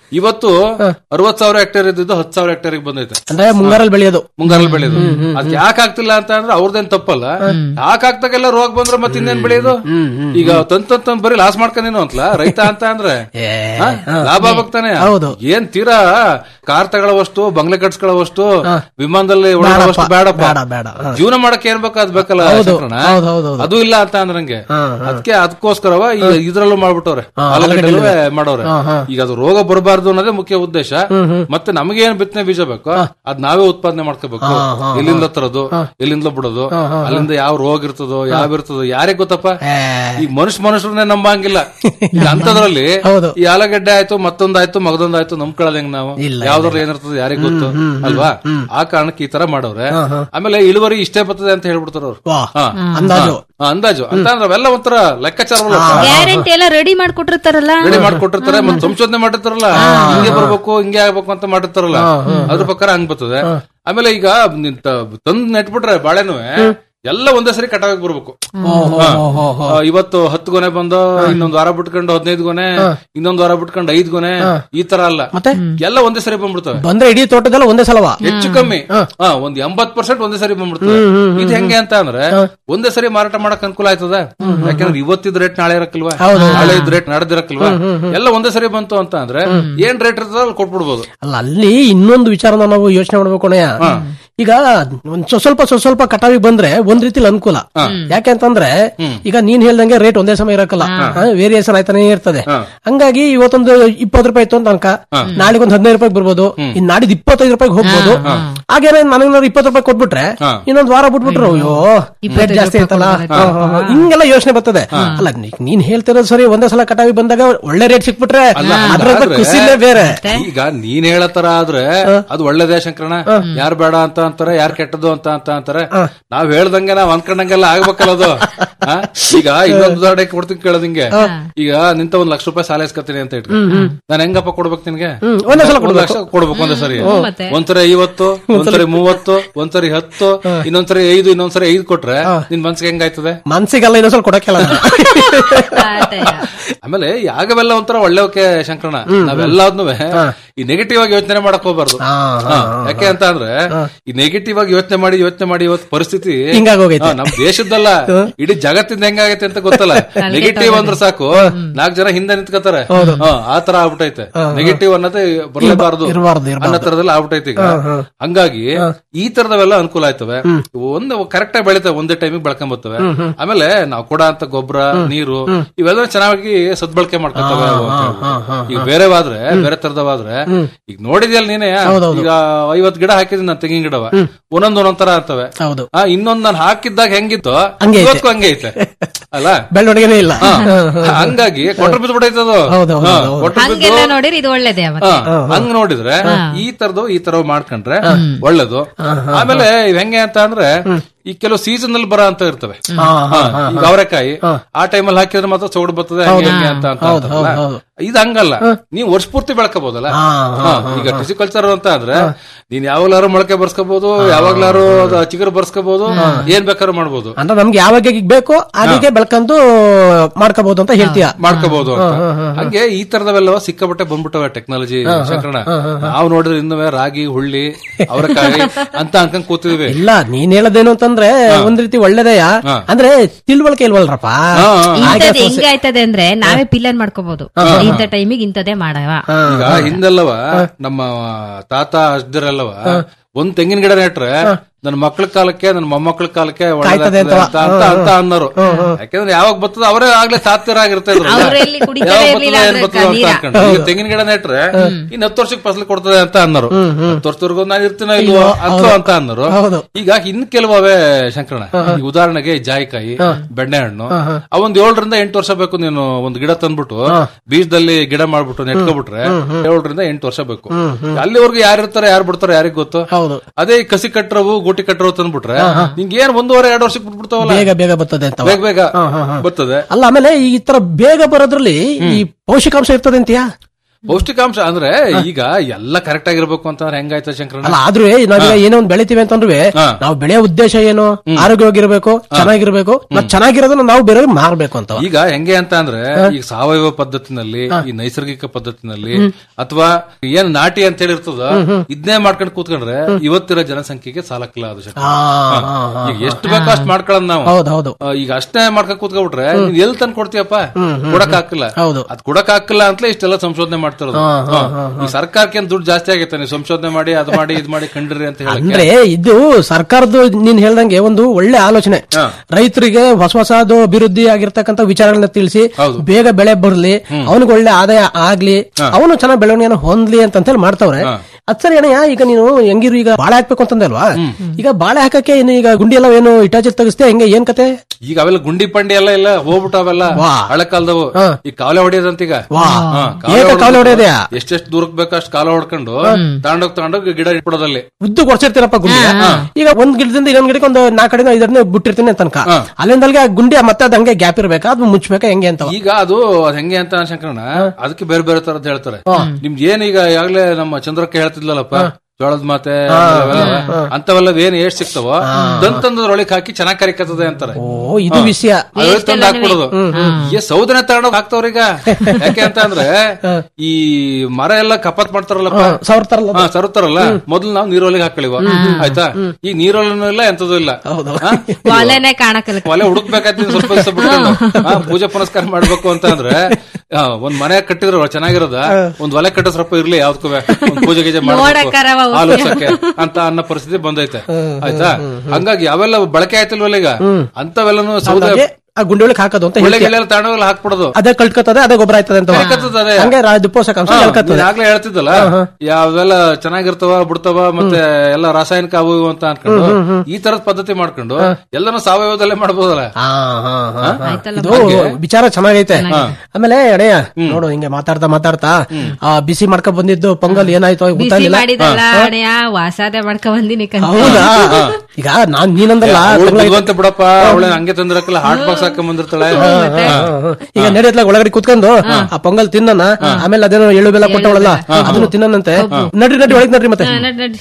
ಇವತ್ತು ಅರವತ್ ಸಾವಿರ ಹೆಕ್ಟೇರ್ ಇದ್ದಿದ್ದು ಹತ್ತು ಸಾವಿರ ಹೆಕ್ಟೇರ್ ಬಂದೈತೆ ಅಂದ್ರೆ ಮುಂಗಾರಲ್ಲಿ ಬೆಳೆಯೋದು ಮುಂಗಾರಲ್ಲಿ ಬೆಳೆಯೋದು ಅದ್ ಯಾಕೆ ಆಗ್ತಿಲ್ಲ ಅಂತ ಅಂದ್ರೆ ಅವ್ರದೇನ್ ತಪ್ಪಲ್ಲ ಯಾಕೆ ಆಗ್ತಾಗೆಲ್ಲ ರೋಗ ಬಂದ್ರೆ ಮತ್ತೆ ಇನ್ನೇನ್ ಬೆಳೆಯೋದು ಈಗ ತಂತ ತಂತ ಬರೀ ಲಾಸ್ ಮಾಡ್ಕೊಂಡೇನು ಅಂತಲ ರೈತ ಅಂತ ಅಂದ್ರೆ ಹಾ? ಲಾಭ ಆಗ್ತಾನೆ ಹೌದು. ಏನ್ ತೀರಾ ಕಾರ್ ತಗೊಳ್ಳೋವಷ್ಟು ಬಂಗ್ಲೆ ಕಟ್ಸ್ಕೊಳ್ಳೋವಷ್ಟು ವಿಮಾನದಲ್ಲಿ ಓಡಾಡುವಷ್ಟು ಬೇಡಪ್ಪ ಬೇಡ ಬೇಡ ಹ. ಜೀವನ ಮಾಡಕ್ ಏನ್ ಬೇಕು ಅದ್ ಬೇಕಲ್ಲ ಹೌದು, ಶಂಕರಣ್ಣ? ಹೌದು, ಹೌದು, ಹೌದು. ಅದು ಇಲ್ಲ ಅಂತ ಅಂದ್ರಂಗೆ ಅದಕ್ಕೆ ಅದಕ್ಕೋಸ್ಕರವ ಈಗ ಇದ್ರಲ್ಲೂ ಮಾಡ್ಬಿಟ್ಟವ್ರೆ ಹಾ, ಆಲೂಗಡ್ಡೆಲ್ಲೂ ಆಲೂಗಡ್ಡೆಲ್ಲೂ. ಮಾಡವ್ರೆ ಹಾ, ಹಾ. ಈಗ ಅದು ರೋಗ ಬರಬಾರ್ದು ಅನ್ನೋದೇ ಮುಖ್ಯ ಉದ್ದೇಶ ಮತ್ತೆ ನಮಗೆ ಏನ್ ಬಿತ್ತನೆ ಬೀಜ ಬೇಕು ಅದ್ ನಾವೇ ಉತ್ಪಾದನೆ ಮಾಡ್ಕೋಬೇಕು ಹಾ, ಹಾ, ಎಲ್ಲಿಂದ ತರೋದು ಎಲ್ಲಿಂದ ಬಿಡೋದು ಅಲ್ಲಿಂದ ಯಾವ ರೋಗ ಇರ್ತದೋ ಯಾವ ಇರ್ತದೋ ಯಾರಿಗ್ ಗೊತ್ತಪ್ಪ ಈಗ ಮನುಷ್ಯ ಮನುಷ್ಯರನ್ನೇ ನಂಬಂಗಿಲ್ಲ ಈಗ ಅಂತದ್ರಲ್ಲಿ ಈ ಆಲೂಗಡ್ಡೆ ಆಯ್ತು ಮತ್ತೊಂದಾಯ್ತು ಮಗದೊಂದಾಯ್ತು ನಂಬ್ಕೊಳ್ಳೋದ್ ಹೆಂಗ್ ನಾವು ಯಾವ್ದ್ರಲ್ಲಿ ಏನಿರ್ತದೆ ಯಾರಿಗ್ ಗೊತ್ತು ಅಲ್ವಾ ಆ ಕಾರಣಕ್ಕೆ ಈ ತರ ಮಾಡವ್ರೆ ಆಮೇಲೆ ಇಳುವರಿ ಇಷ್ಟೇ ಬರ್ತದೆ ಅಂತ ಹೇಳ್ಬಿಡ್ತಾರ ಅವ್ರು ವಾ, ಹಾ. ಅಂದಾಜು. ಹಾ, ಅಂದಾಜು ಅಂತ ಅಂದ್ರೆ ಅವೆಲ್ಲ ಒಂಥರ ಲೆಕ್ಕಾಚಾರವಲ್ಲ ಗ್ಯಾರಂಟಿ ಎಲ್ಲ ರೆಡಿ ಮಾಡ್ಕೊಟ್ಟಿರ್ತಾರಲ್ಲ ರೆಡಿ ಮಾಡ್ಕೊಟ್ಟಿರ್ತಾರೆ ಮತ್ತೆ ಸಂಶೋಧನೆ ಮಾಡಿರ್ತಾರಲ್ಲ ಹಿಂಗೆ ಬರ್ಬೇಕು ಹಿಂಗೆ ಆಗ್ಬೇಕು ಅಂತ ಮಾಡಿರ್ತಾರಲ್ಲ ಅದ್ರ ಪ್ರಕಾರ ಹಂಗ್ ಬರ್ತದೆ ಆಮೇಲೆ ಈಗ ನೀನ್ ತ- ತಂದ್ ನೆಟ್ಬಿಟ್ರೆ ಬಾಳೆನು ಎಲ್ಲ ಒಂದೇ ಸರಿ ಕಟಾವಿಗೆ ಬರ್ಬೇಕು ಹಾ. ಆ, ಇವತ್ತು ಹತ್ತು ಗೊನೆ ಬಂದು ಇನ್ನೊಂದ್ ವಾರ ಬಿಟ್ಕೊಂಡು ಹದಿನೈದು ಗೊನೆ ಇನ್ನೊಂದ್ ವಾರ ಬಿಟ್ಕೊಂಡು ಐದ್ ಗೊನೆ ಈ ತರ ಅಲ್ಲ ಎಲ್ಲ ಒಂದೇ ಸರಿ ಬಂದ್ಬಿಡ್ತವೆ ಬಂದ್ರೆ ಇಡೀ ತೋಟದಲ್ಲ ಒಂದೇ ಸಲವಾ ಹೆಚ್ಚು ಕಮ್ಮಿ ಹಾ ಒಂದ್ ಎಂಬತ್ ಪರ್ಸೆಂಟ್ ಒಂದೇ ಸರಿ ಬಂದ್ಬಿಡ್ತದೆ ಇದು ಹೆಂಗೆ ಅಂತ ಅಂದ್ರೆ ಒಂದೇ ಸರಿ ಮಾರಾಟ ಮಾಡಕ್ ಅನುಕೂಲ ಆಯ್ತದ ಯಾಕಂದ್ರೆ ಇವತ್ತಿದ್ ರೇಟ್ ನಾಳೆ ಇರಕ್ಲ್ವಾ ನಾಳೆ ಇದ್ ರೇಟ್ ನಡೆದಿರಕ್ಲ್ವಾ ಎಲ್ಲ ಒಂದೇ ಸರಿ ಬಂತು ಅಂತ ಅಂದ್ರೆ ಏನ್ ರೇಟ್ ಇರ್ತದ ಅಲ್ಲಿ ಕೊಟ್ಬಿಡ್ಬೋದು ಅಲ್ಲ ಅಲ್ಲಿ ಇನ್ನೊಂದು ವಿಚಾರನ ನಾವು ಯೋಚನೆ ಮಾಡ್ಬೇಕು ಅಣ್ಣಯ್ಯ ಈಗ ಒಂದ್ ಸ್ವ- ಸ್ವಲ್ಪ ಸ್ವ- ಸ್ವಲ್ಪ ಕಟಾವಿಗೆ ಬಂದ್ರೆ ಒಂದ್ ರೀತಿಲಿ ಅನುಕೂಲ ಯಾಕೆ ಅಂತಂದ್ರೆ ಈಗ ನೀನ್ ಹೇಳ್ದಂಗೆ ರೇಟ್ ಒಂದೇ ಸಮಯ ಇರಕ್ಕಲ್ಲ ವೇರಿಯೇಷನ್ ಆಯ್ತಾನೆ ಇರ್ತದೆ ಹಂಗಾಗಿ ಇವತ್ತೊಂದು ಇಪ್ಪತ್ತು ರೂಪಾಯಿ ಇತ್ತು ಅಂತ ಅನ್ಕ ನಾಳೆಗೆ ಒಂದ್ ಹದಿನೈದು ರೂಪಾಯಿ ಬರ್ಬೋದು ಇನ್ ನಾಡಿದ್ ಇಪ್ಪತ್ತೈದು ರೂಪಾಯಿಗೆ ಹೋಗ್ಬೋದು ಹಾಗೇನೆ ನನಗೆ ಇಪ್ಪತ್ತು ರೂಪಾಯಿ ಕೊಟ್ಬಿಟ್ರೆ ಇನ್ನೊಂದ್ ವಾರ ಬಿಟ್ಬಿಟ್ರು ಅಯ್ಯೋ ರೇಟ್ ಜಾಸ್ತಿ ಆಯ್ತಲ್ಲ ಹಾ, ಹಾ, ಹಾ. ಹಿಂಗೆಲ್ಲ ಯೋಚನೆ ಬರ್ತದೆ ಅಲ್ಲ ನೀ- ನೀನ್ ಹೇಳ್ತಿರೋದು ಸರಿ ಒಂದೇ ಸಲ ಕಟಾವಿ ಬಂದಾಗ ಒಳ್ಳೆ ರೇಟ್ ಸಿಕ್ಬಿಟ್ರೆ ಅಲ್ಲ, ಅದ್ರ ಆದ್ರೆ ಖುಷಿನೇ ಬೇರೆ ಈಗ ನೀನ್ ಹೇಳೋ ತರ ಆದ್ರೆ ಅದು ಒಳ್ಳೇದೇ ಶಂಕರಣ ಯಾರು ಬೇಡ ಅಂತ ಅಂತಾರೆ ಯಾರು ಕೆಟ್ಟದ್ದು ಅಂತ ಅಂತ ಅಂತಾರೆ ನಾವ್ ಹೇಳ್ದಂಗೆ ನಾವ್ ಅನ್ಕೊಂಡಂಗೆಲ್ಲ ಆಗ್ಬೇಕಲ್ಲ ಅದು ಆ? ಈಗ ಇನ್ನೊಂದು ಉದಾಹರಣೆ ಕೊಡ್ತೀನಿ ಕೇಳೋದಿಂಗೆ ಈಗ ನಿಂತ ಒಂದ್ ಲಕ್ಷ ರೂಪಾಯಿ ಸಾಲ ಇಸ್ಕೊತೀನಿ ಅಂತ ಇಟ್ಕೊ ನಾನ್ ಹೆಂಗಪ್ಪ ಕೊಡ್ಬೇಕು ನಿನ್ಗೆ ಒಂದೇ ಸಲ ಒಂದ್ ಲಕ್ಷ ಕೊಡ್ಬೇಕು ಒಂದೇ ಸರಿ ಹ್ಮ್, ಮತ್ತೆ? ಒಂದ್ಸರಿ ಐವತ್ತು ಒಂದ್ಸರಿ ಮೂವತ್ತು ಒಂದ್ಸರಿ ಹತ್ತು ಇನ್ನೊಂದ್ಸರಿ ಐದು ಇನ್ನೊಂದ್ಸರಿ ಐದು ಕೊಟ್ರೆ ನಿನ್ ಮನ್ಸಿಗೆ ಹೆಂಗಾಯ್ತದೆ ಮನ್ಸಿಗೆಲ್ಲ ಇನ್ನೊಂದ್ಸಲ ಕೊಡಕ್ಕೆಲ್ಲ ಆಮೇಲೆ ಯಾಗವೆಲ್ಲ ಒಂಥರ ಒಳ್ಳೆವಕ್ಕೆ ಶಂಕರಣ ನಾವೆಲ್ಲಾದ್ನು ಈ ನೆಗೆಟಿವ್ ಆಗಿ ಯೋಚನೆ ಮಾಡಕ್ ಹೋಗ್ಬಾರ್ದು ಹಾ, ಯಾಕೆ ಅಂತ ಅಂದ್ರೆ ಈ ನೆಗೆಟಿವ್ ಆಗಿ ಯೋಚನೆ ಮಾಡಿ ಯೋಚನೆ ಮಾಡಿ ಇವತ್ತು ಪರಿಸ್ಥಿತಿ ಹಿಂಗಾಗೋಗೈತೆ. ಹಾ, ನಮ್ ದೇಶದ್ದಲ್ಲ ಇಡೀ ಜಗತ್ತಿಂದ ಹೆಂಗಾಗೈತೆ ಅಂತ ಗೊತ್ತಲ್ಲ ನೆಗೆಟಿವ್ ಅಂದ್ರೆ ಸಾಕು ನಾಲ್ಕು ಜನ ಹಿಂದೆ ನಿಂತ್ಕೋತಾರೆ ಹಾ, ಆ ತರ ಆಗ್ಬಿಟ್ಟೈತೆ ನೆಗೆಟಿವ್ ಅನ್ನೋದೇ ಬರಲೇಬಾರದು ಇರ್ಬಾರ್ದು, ಇರ್ಬಾರ್ದು. ಅನ್ನೋ ತರದಲ್ಲಿ ಆಗ್ಬಿಟ್ಟೈತೆ ಈಗ ಹಾ, ಹಾ. ಹಂಗಾಗಿ ಈ ತರದವೆಲ್ಲ ಅನುಕೂಲ ಆಯ್ತವೆ ಒಂದು ಕರೆಕ್ಟ್ ಆಗಿ ಬೆಳಿತವೆ ಒಂದೇ ಟೈಮಿಗೆ ಬೆಳ್ಕೊಂಡ್ ಬರ್ತವೆ ಆಮೇಲೆ ನಾವು ಕೊಡ ಅಂತ ಗೊಬ್ಬರ ನೀರು ಇವೆಲ್ಲ ಚೆನ್ನಾಗಿ ಸದ್ಬಳಕೆ ಮಾಡ್ಕೊತವೆ ಅವು ಅಂತ ಹೇಳ್ಬಿಟ್ಟು. ಈಗ ಬೇರೆವಾದ್ರೆ ಬೇರೆ ತರದವಾದ್ರೆ ಈಗ ನೋಡಿದ್ಯಲ್ಲ ನೀನೇ ಈಗ ಐವತ್ ಗಿಡ ಹಾಕಿದೀನಿ ನಾನು ತೆಂಗಿನ ಗಿಡವ ಒಂದೊಂದ್ ಒಂದೊಂದ್ ತರ ಆಗ್ತವೆ ಹೌದು ಆ, ಇನ್ನೊಂದ್ ನಾನು ಹಾಕಿದ್ದಾಗ ಹೆಂಗಿತ್ತು ಹಂಗೆ ಐತೆ. ಇವತ್ತಿಗೂ ಹಂಗೆ ಐತೆ ಅಲ್ಲ ಬೆಳವಣಿಗೆನೇ ಇಲ್ಲ ಹಾ. ಹಂಗಾಗಿ ಕೊಟ್ರ ಬಿದ್ದು ಬಿಡೈತೆ ಅದು ಹೌದು, ಹೌದು, ಹಾ, ಹೌದು. ಕೊಟ್ರ ಬಿದ್ದು ಹಂಗೆಲ್ಲ ನೋಡಿರಿ ಇದು ಒಳ್ಳೇದೇ ಹಾ, ಅವತ್ತೆ ಹಂಗ್ ನೋಡಿದ್ರೆ ಈ ತರದು ಈ ತರ ಮಾಡ್ಕೊಂಡ್ರೆ ಒಳ್ಳೇದು ಆಮೇಲೆ ಇವ್ ಹೆಂಗೆ ಅಂತ ಅಂದ್ರೆ ಈ ಕೆಲವು ಸೀಸನ್ ಅಲ್ಲಿ ಬರ ಅಂತ ಇರ್ತವೆ ಹಾ, ಹಾ, ಹಾ, ಈಗ ಅವರೆಕಾಯಿ ಆ ಟೈಮಲ್ಲಿ ಹಾಕಿದ್ರೆ ಮಾತ್ರ ಸೋಡ್ ಬರ್ತದೆ ಹಂಗೆ ಹಿಂಗೆ ಅಂತ ಅಂತ ಹೌದು, ಅಂತಾರಲ್ಲ. ಹೌದು, ಹೌದು. ಇದು ಹಂಗಲ್ಲ ನೀವು ವರ್ಷ ಪೂರ್ತಿ ಬೆಳ್ಕೋಬಹುದಲ್ಲ ಹಾ, ಹಾ, ಈಗ ಟಿಸಿಕಲ್ಚರ್ ಅಂತ ಅಂದ್ರೆ ನೀನ್ ಯಾವಾಗ್ಲಾರು ಮೊಳಕೆ ಬರ್ಸ್ಕೋಬಹುದು ಯಾವಾಗ್ಲಾರು ಅದು ಚಿಗುರು ಬರ್ಸ್ಕೋಬಹುದು ಏನ್ ಬೇಕಾದ್ರೂ ಮಾಡ್ಬೋದು ಅಂದ್ರೆ ನಮ್ಗೆ ಯಾವಾಗ ಬೇಕೋ ಅದಕ್ಕೆ ಬೆಳ್ಕೊಂಡು ಮಾಡ್ಕೋಬಹುದು ಅಂತ ಹೇಳ್ತೀಯ ಮಾಡ್ಕೋಬಹುದು ಅಂತ ಹಂಗೆ ಈ ತರದವೆಲ್ಲ ಸಿಕ್ಕಾಪಟ್ಟೆ ಬಂದ್ಬಿಟ್ಟವೆ ಟೆಕ್ನಾಲಜಿ ಶಂಕರಣ ನಾವು ನೋಡಿದ್ರೆ ಇನ್ನೂ ರಾಗಿ ಹುಳ್ಳಿ ಅವರೆಕಾಯಿ ಅಂತ ಅನ್ಕೊಂಡ್ ಕೂತಿದ್ವಿ ಇಲ್ಲ ನೀನ್ ಹೇಳೋದೇನು ಅಂತಂದ್ರೆ ಒಂದ್ ರೀತಿ ಒಳ್ಳೇದಯ್ಯ ಅಂದ್ರೆ ತಿಳುವಳಿಕೆ ಇಲ್ವಲ್ರಪ್ಪ ಹಾಗೆ ಇಂಥದ್ ಹೆಂಗ್ ಆಯ್ತದೆ ಅಂದ್ರೆ ನಾವೇ ಪಿಲ್ಲನ್ ಮಾಡ್ಕೋಬಹುದು ಇಂಥ ಟೈಮಿಗೆ ಇಂಥದೇ ಮಾಡವ ಈಗ ಹಿಂದೆಲ್ಲವ ನಮ್ಮ ತಾತ ಅಜ್ಜರೆಲ್ಲವ ಒಂದ್ ತೆಂಗಿನ ಗಿಡ ನೆಟ್ರೆ ನನ್ನ ಮಕ್ಳ ಕಾಲಕ್ಕೆ ನನ್ನ ಮೊಮ್ಮಕ್ಳ ಕಾಲಕ್ಕೆ ಒಳ್ಳೇದಾಗ್ತದೆ ಕಾಯ್ತದೆ ಅಂತ ಅಂತ ಅಂತ ಅನ್ನೋರು ಯಾಕಂದ್ರೆ ಯಾವಾಗ ಬರ್ತದ ಅವರೇ ಆಗ್ಲೇ ತಾತ್ಯರಾಗಿರ್ತಾ ಇದ್ರು ಅವ್ರೆಲ್ಲಿ ಕುಡಿತಾನೆ ಯಾವಾಗ ಇರ್ಲಿಲ್ಲ ಬರ್ತದೆ, ಏನ್ ಅಂದ್ರೆ ಬರ್ತದೆ ಅಂತ ನೀರ. ಅನ್ಕೊಂಡು. ಈಗ ತೆಂಗಿನ ಗಿಡ ನೆಟ್ರೆ ಇನ್ ಹತ್ತು ವರ್ಷಕ್ಕೆ ಫಸಲು ಕೊಡ್ತದೆ ಅಂತ ಅನ್ನೋರು ಹತ್ತು ವರ್ಷದವರೆಗೂ ನಾನು ಇರ್ತೀನೋ ಇಲ್ವೋ ಅಂತ ಅಂತ ಅನ್ನೋರು ಈಗ ಇನ್ ಕೆಲವೇ ಶಂಕರಣ ಈಗ ಉದಾಹರಣೆಗೆ ಜಾಯಿಕಾಯಿ ಬೆಣ್ಣೆಹಣ್ಣು ಅವೊಂದ್ ಏಳರಿಂದ ಎಂಟು ವರ್ಷ ಬೇಕು ನೀನು ಒಂದ್ ಗಿಡ ತಂದ್ಬಿಟ್ಟು ಬೀಜದಲ್ಲಿ ಗಿಡ ಮಾಡ್ಬಿಟ್ಟು ನೆಟ್ಕೊಬಿಟ್ರೆ ಏಳರಿಂದ ಎಂಟು ವರ್ಷ ಬೇಕು ಅಲ್ಲಿವರೆಗೂ ಯಾರು ಇರ್ತಾರೆ ಯಾರು ಬಿಡ್ತಾರೆ ಯಾರಿಗ್ ಗೊತ್ತು ಅದೇ ಈ ಕಸಿ ಕಟ್ರವು ಗೋಟಿ ಕಟ್ರವು ತಂದ್ಬಿಟ್ರೆ ನಿಂಗೆ ಏನ್ ಒಂದೂವರೆ ಎರಡು ವರ್ಷಕ್ಕೆ ಬಿಟ್ಬಿಡ್ತಾವಲ್ಲ ಬೇಗ ಬೇಗ ಬರ್ತದೆ ಅಂತ ಬೇಗ ಬೇಗ ಬರ್ತದೆ ಅಲ್ಲ ಆಮೇಲೆ ಈ ತರ ಬೇಗ ಬರೋದ್ರಲ್ಲಿ ಈ ಪೌಷ್ಟಿಕಾಂಶ ಇರ್ತದೆ ಅಂತೀಯಾ ಪೌಷ್ಟಿಕಾಂಶ ಅಂದ್ರೆ ಈಗ ಎಲ್ಲ ಕರೆಕ್ಟ್ ಆಗಿರ್ಬೇಕು ಅಂತಂದ್ರೆ ಹೆಂಗಾಯ್ತು ಶಂಕರಣ್ಣ ಅಲ್ಲ ಆದ್ರೂ ನಾವೀಗ ಏನೋ ಒಂದ್ ಬೆಳಿತೀವಿ ಅಂತಂದ್ರೆ ನಾವು ಬೆಳೆಯೋ ಉದ್ದೇಶ ಏನು ಆರೋಗ್ಯವಾಗಿರ್ಬೇಕು ಚೆನ್ನಾಗಿರ್ಬೇಕು ಮತ್ತ್ ಚೆನ್ನಾಗಿರೋದನ್ನ ನಾವು ಬೇರೆ ಮಾರ್ಬೇಕು ಅಂತ ಈಗ ಹೆಂಗೆ ಅಂತ ಅಂದ್ರೆ ಈಗ ಸಾವಯವ ಪದ್ಧತಿನಲ್ಲಿ ಈ ನೈಸರ್ಗಿಕ ಪದ್ಧತಿನಲ್ಲಿ ಅಥವಾ ಏನ್ ನಾಟಿ ಅಂತ ಹೇಳಿ ಇರ್ತದ ಇದನ್ನೇ ಮಾಡ್ಕೊಂಡು ಕೂತ್ಕೊಂಡ್ರೆ ಇವತ್ತಿರೋ ಜನಸಂಖ್ಯೆಗೆ ಸಾಲಕ್ಕಿಲ್ಲ ಅದು ಶಕ್ತಿ. ಆ, ಹಾ. ಆ, ಆ, ಈಗ ಎಷ್ಟು ಬೇಕೋ ಅಷ್ಟು ಮಾಡ್ಕೊಳ್ಳೋದು ನಾವು ಹೌದು ಹೌದು ಆ, ಈಗ ಅಷ್ಟೇ ಮಾಡ್ಕೊಂಡ್ ಕೂತ್ಕೊಂಡ್ಬಿಟ್ರೆ ನೀನ್ ಎಲ್ಲಿ ತಂದು ಕೊಡ್ತೀಯಪ್ಪ ಕೊಡಕ್ ಹಾಕಿಲ್ಲ ಹೌದು. ಅದ್ ಕೊಡಕ್ ಹಾಕಿಲ್ಲ ಅಂತಲೇ ಇಷ್ಟೆಲ್ಲ ಸಂಶೋಧನೆ ಮಾಡ್ತಿರೋದು ಹಾ, ಹಾ, ಹಾ. ಈ ಸರ್ಕಾರಕ್ಕೆ ಏನ್ ದುಡ್ಡು ಜಾಸ್ತಿ ಆಗೈತೆ ನೀವು ಸಂಶೋಧನೆ ಮಾಡಿ ಅದು ಮಾಡಿ ಇದು ಮಾಡಿ ಕಂಡ್ರಿ ಅಂತ ಹೇಳಕ್ಕೆ ಅಂದ್ರೆ ಇದು ಸರ್ಕಾರದ ನೀನ್ ಹೇಳ್ದಂಗೆ ಒಂದು ಒಳ್ಳೆ ಆಲೋಚನೆ ರೈತರಿಗೆ ಹೊಸ ಹೊಸದು ಅಭಿವೃದ್ಧಿ ಆಗಿರ್ತಕ್ಕಂಥ ವಿಚಾರಗಳನ್ನ ತಿಳಿಸಿ ಬೇಗ ಬೆಳೆ ಬರ್ಲಿ ಅವನಿಗೆ ಒಳ್ಳೆ ಆದಾಯ ಆಗ್ಲಿ ಅವನು ಚೆನ್ನಾಗಿ ಬೆಳವಣಿಗೆನ ಹೊಂದ್ಲಿ ಅಂತ ಹೇಳಿ ಮಾಡ್ತಾವ್ರೆ ಅದ್ ಸರಿ ಅಣ್ಣಯ್ಯ ಈಗ ನೀನು ಹೆಂಗಿರು ಈಗ ಬಾಳೆ ಹಾಕ್ಬೇಕು ಅಂತಂದೆ ಅಲ್ವಾ ಈಗ ಬಾಳೆ ಹಾಕಕ್ಕೆ ಏನು ಈಗ ಗುಂಡಿ ಎಲ್ಲ ಏನು ಇಟಾಚಿ ತೆಗಿಸ್ತೆ ಹೆಂಗೆ ಏನ್ ಕತೆ ಈಗ ಅವೆಲ್ಲ ಗುಂಡಿ ಪಂಡಿ ಎಲ್ಲ ಇಲ್ಲ ಹೋಗ್ಬಿಟ್ಟು ಅವೆಲ್ಲ ಹಳೆ ಕಾಲದವು ಈ ಕಾವಲೆ ಹೊಡೆಯೋದಂತ ಈಗ ವಾ. ಹಾ, ಏಕ ಕಾವಲೆ ಹೊಡ್ಯೋದ್ಯಾ? ಎಷ್ಟೆಷ್ಟು ದೂರಕ್ ಬೇಕೋ ಅಷ್ಟು ಕಾಲ ಹೊಡ್ಕೊಂಡು ತಗೊಂಡೋಗ್ ತಗೊಂಡೋಗಿ ಗಿಡ ಇಟ್ಬಿಡೋದಲ್ಲಿ ಉದ್ದು ಕೊಡ್ಸಿರ್ತೀರಪ್ಪ ಗುಂಡಿ ಈಗ ಒಂದ್ ಗಿಡದಿಂದ ಇನ್ನೊಂದ್ ಗಿಡಕ್ಕೆ ಒಂದು ನಾಲ್ಕು ಕಡೆ ಐದರನ್ನ ಬಿಟ್ಟಿರ್ತೀನಿ ತನಕ ಅಲ್ಲಿಂದ ಅಲ್ಲಿಗೆ ಆ ಗುಂಡಿ ಮತ್ತೆ ಅದ್ ಹಂಗೆ ಗ್ಯಾಪ್ ಇರ್ಬೇಕಾ ಅದು ಮುಚ್ಬೇಕಾ ಹೆಂಗೆ ಅಂತ ಈಗ ಅದು ಅದ್ ಹೆಂಗೆ ಅಂತ ಶಂಕರಣ್ಣ ಅದಕ್ಕೆ ಬೇರೆ ಬೇರೆ ತರದ್ ಹೇಳ್ತಾರೆ ನಿಮ್ದು ಏನ್ ಈಗ ಈಗಾಗಲೇ ನಮ್ಮ ಚಂದ್ರಕ್ಕೆ ಹೇಳ್ತಿದ್ಲಲ್ಲಪ್ಪ ಜೋಳದ ಮಾತೆ ಅವೆಲ್ಲ, ಅಂತವೆಲ್ಲ ಏನ್ ಎಷ್ಟ್ ಸಿಗ್ತಾವೋ ತಂತಂದ್ರೊಳಗೆ ಹಾಕಿ ಚೆನ್ನಾಗ್ ಕರಿಕತ್ತದೆ ಅಂತಾರೆ ಓ ಇದು ವಿಷಯ ಅದೇ ತಂದು ಹಾಕ್ಬಿಡೋದು ಈ ಸೌದನೆ ತಗೊಂಡೋಗ್ ಹಾಕ್ತವ್ರೀಗ ಯಾಕೆ ಅಂತ ಅಂದ್ರೆ ಈ ಮರ ಎಲ್ಲ ಕಪಾತ್ ಮಾಡ್ತಾರಲ್ಲಪ್ಪ ಸವರ್ತಾರಲ್ಲ ಹಾ ಸರುತ್ತಾರಲ್ಲ ಮೊದ್ಲು ನಾವು ನೀರೊಳಗೆ ಹಾಕಳಿವ ಆಯ್ತಾ ಈ ನೀರೊಳನು ಇಲ್ಲ ಎಂತದೂ ಇಲ್ಲ ಹಾ? ಒಲೆನೆ ಕಾಣಕಲ್ಲ ಒಲೆ ಹುಡುಕ್ಬೇಕಾಯ್ತು ಸ್ವಲ್ಪ ದಿವಸ ಬಿಟ್ಕೊಂಡು ಹಾ, ಪೂಜೆ ಪುನಸ್ಕಾರ ಮಾಡ್ಬೇಕು ಅಂತ ಅಂದ್ರೆ ಆ, ಒಂದ್ ಮನೆ ಕಟ್ಟಿದ್ರು ಚೆನ್ನಾಗಿರೋದ ಒಂದ್ ಒಲೆ ಕಟ್ಟಿಸ್ರಪ್ಪ ಇರ್ಲಿ ಯಾವ್ದಕ್ಕೂ ಒಂದ್ ಪೂಜೆ ಗೀಜೆ ನೋಡಕ್ಕಾರ ಮಾಡ್ಬೇಕು ಅವ ಆಲೋಚಕ್ಕೆ ಅಂತ ಅನ್ನೋ ಪರಿಸ್ಥಿತಿ ಬಂದೈತೆ ಆಯ್ತಾ ಹಂಗಾಗಿ ಅವೆಲ್ಲ ಬಳಕೆ ಆಯ್ತಿಲ್ವಲ್ಲ ಈಗ ಅಂತವೆಲ್ಲನು ಸೌದೆ ಹಾಗಾಗಿ ಆ ಗುಂಡಿ ಒಳಗೆ ಹಾಕೋದು ಅಂತ ಹೇಳ್ತೀಯ. ಒಳ್ಳೆಗೆಲ್ಲ ತಗೊಂಡೋಗಿ ಹಾಕ್ಬಿಡೋದು ಅದೇ ಕಳ್ಕೊತದೆ ಅದೇ ಗೊಬ್ಬರ ಆಯ್ತದೆ ಅಂತ ಕಳ್ಕೊತದೆ ಅದೇ. ಹಂಗೆ ರಾ- ಇದು ಪೋಷಕಾಂಶ ಹಾ, ಕಳ್ಕೊತದೆ ನೀನ್ ಆಗ್ಲೇ ಹೇಳ್ತಿದ್ದಲ್ಲ ಯಾವೆಲ್ಲ ಚೆನ್ನಾಗಿರ್ತಾವ ಬಿಡ್ತಾವ ಮತ್ತೆ ಎಲ್ಲ ರಾಸಾಯನಿಕ ಅವು ಇವು ಅಂತ ಅನ್ಕೊಂಡು ಈ ತರದ್ ಪದ್ಧತಿ ಮಾಡ್ಕೊಂಡು ಎಲ್ಲಾನು ಸಾವಯವದಲ್ಲೇ ಮಾಡ್ಬೋದಲ್ಲ ಇದು ವಿಚಾರ ಚೆನ್ನಾಗೈತೆ ಆಮೇಲೆ ಅಡೆಯ ನೋಡು ಹಿಂಗೆ ಮಾತಾಡ್ತಾ ಮಾತಾಡ್ತಾ ಆ ಬಿಸಿ ಮಾಡ್ಕೊ ಬಂದಿದ್ದು ಪೊಂಗಲ್ ಏನಾಯ್ತು ಬಿಸಿ ಗೊತ್ತಾಗಿಲ್ಲ ಮಾಡಿದಲ್ಲ ಅಣ್ಣಯ್ಯ ವಾಸಾದೆ ಮಾಡ್ಕೊ ಬಂದಿನಿ ಕಣೋ. ಹೌದಾ ಈಗ ನಾನ್ ನೀನಂದಲ್ಲ ಅವ್ಳು ಪೊಂಗಲ್ ಬುದ್ಧಿವಂತ ಬಿಡಪ್ಪ ಅವಳ ಹಂಗೆ ತಂದಿರಕ್ಕಲ್ಲ ಹಾಟ್ ಬಾಕ್ಸ್ ಹಾಕೊಂಡ್ ಬಂದಿರ್ತಾಳೆ ಈಗ ನಡೆಯತ್ಲ ಒಳಗಡೆ ಕುತ್ಕೊಂಡು ಆ ಪೊಂಗಲ್ ತಿನ್ನನ ಆಮೇಲೆ ಅದೇನೋ ಎಳ್ಳು ಬೆಲ್ಲ ಕೊಟ್ಟವಳಲ್ಲ ಅದನ್ನು ತಿನ್ನನಂತೆ ನಡ್ರಿ ನಡ್ರಿ ಒಳಗ್ ನಡ್ರಿ ಮತ್ತೆ ಹಾ, ನಡ್ ನಡ್ರಿ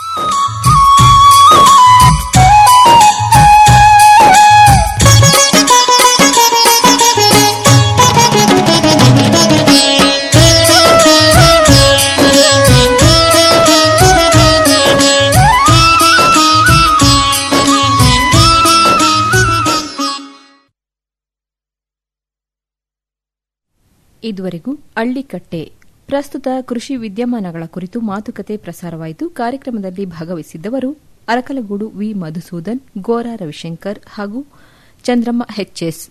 ಇದುವರೆಗೂ ಹಳ್ಳಿಕಟ್ಟೆ ಪ್ರಸ್ತುತ ಕೃಷಿ ವಿದ್ಯಮಾನಗಳ ಕುರಿತು ಮಾತುಕತೆ ಪ್ರಸಾರವಾಯಿತು ಕಾರ್ಯಕ್ರಮದಲ್ಲಿ ಭಾಗವಹಿಸಿದ್ದವರು ಅರಕಲಗೂಡು ವಿ ಮಧುಸೂದನ್ ಗೋರಾ ರವಿಶಂಕರ್ ಹಾಗೂ ಚಂದ್ರಮ್ಮ ಎಚ್ಎಸ್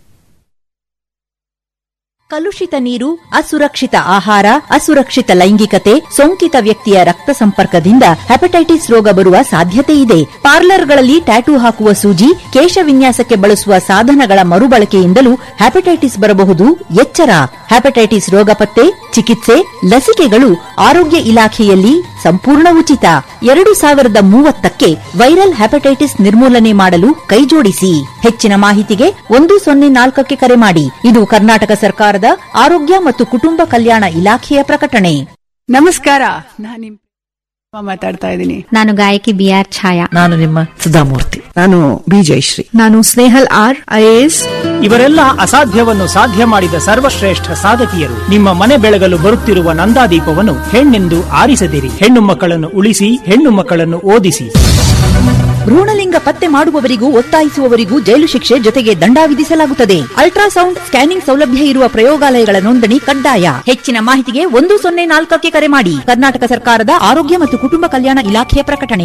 ಕಲುಷಿತ ನೀರು ಅಸುರಕ್ಷಿತ ಆಹಾರ ಅಸುರಕ್ಷಿತ ಲೈಂಗಿಕತೆ ಸೋಂಕಿತ ವ್ಯಕ್ತಿಯ ರಕ್ತ ಸಂಪರ್ಕದಿಂದ ಹೆಪಟೈಟಿಸ್ ರೋಗ ಬರುವ ಸಾಧ್ಯತೆ ಇದೆ ಪಾರ್ಲರ್ಗಳಲ್ಲಿ ಟ್ಯಾಟೂ ಹಾಕುವ ಸೂಜಿ ಕೇಶ ವಿನ್ಯಾಸಕ್ಕೆ ಬಳಸುವ ಸಾಧನಗಳ ಮರುಬಳಕೆಯಿಂದಲೂ ಹೆಪಟೈಟಿಸ್ ಬರಬಹುದು ಎಚ್ಚರ ಹೆಪಟೈಟಿಸ್ ರೋಗ ಪತ್ತೆ ಚಿಕಿತ್ಸೆ ಲಸಿಕೆಗಳು ಆರೋಗ್ಯ ಇಲಾಖೆಯಲ್ಲಿ ಸಂಪೂರ್ಣ ಉಚಿತ ಎರಡು ಸಾವಿರದ ಮೂವತ್ತಕ್ಕೆ ವೈರಲ್ ಹೆಪಟೈಟಿಸ್ ನಿರ್ಮೂಲನೆ ಮಾಡಲು ಕೈಜೋಡಿಸಿ ಹೆಚ್ಚಿನ ಮಾಹಿತಿಗೆ ಒಂದು ಸೊನ್ನೆ ನಾಲ್ಕಕ್ಕೆ ಕರೆ ಮಾಡಿ ಇದು ಕರ್ನಾಟಕ ಸರ್ಕಾರದ ಆರೋಗ್ಯ ಮತ್ತು ಕುಟುಂಬ ಕಲ್ಯಾಣ ಇಲಾಖೆಯ ಪ್ರಕಟಣೆ ನಮಸ್ಕಾರ ನಾನು ನಿಮ್ ಮಾತಾಡ್ತಾ ಇದ್ದೀನಿ ನಾನು ಗಾಯಕಿ ಬಿ ಆರ್ ಛಾಯಾ ನಾನು ನಿಮ್ಮ ಸುಧಾಮೂರ್ತಿ ನಾನು ಬಿ ಜಯಶ್ರೀ ನಾನು ಸ್ನೇಹಲ್ ಆರ್ ಐಎಎಸ್ ಇವರೆಲ್ಲ ಅಸಾಧ್ಯವನ್ನು ಸಾಧ್ಯ ಮಾಡಿದ ಸರ್ವಶ್ರೇಷ್ಠ ಸಾಧಕಿಯರು ನಿಮ್ಮ ಮನೆ ಬೆಳಗಲು ಬರುತ್ತಿರುವ ನಂದಾದೀಪವನ್ನು ಹೆಣ್ಣೆಂದು ಆರಿಸದಿರಿ ಹೆಣ್ಣು ಮಕ್ಕಳನ್ನು ಉಳಿಸಿ ಹೆಣ್ಣು ಮಕ್ಕಳನ್ನು ಓದಿಸಿ ಭ್ರೂಣಲಿಂಗ ಪತ್ತೆ ಮಾಡುವವರಿಗೂ ಒತ್ತಾಯಿಸುವವರಿಗೂ ಜೈಲು ಶಿಕ್ಷೆ ಜೊತೆಗೆ ದಂಡ ವಿಧಿಸಲಾಗುತ್ತದೆ ಅಲ್ಟ್ರಾಸೌಂಡ್ ಸ್ಕ್ಯಾನಿಂಗ್ ಸೌಲಭ್ಯ ಇರುವ ಪ್ರಯೋಗಾಲಯಗಳ ನೋಂದಣಿ ಕಡ್ಡಾಯ ಹೆಚ್ಚಿನ ಮಾಹಿತಿಗೆ ಒಂದು ಸೊನ್ನೆ ನಾಲ್ಕಕ್ಕೆ ಕರೆ ಮಾಡಿ ಕರ್ನಾಟಕ ಸರ್ಕಾರದ ಆರೋಗ್ಯ ಮತ್ತು ಕುಟುಂಬ ಕಲ್ಯಾಣ ಇಲಾಖೆಯ ಪ್ರಕಟಣೆ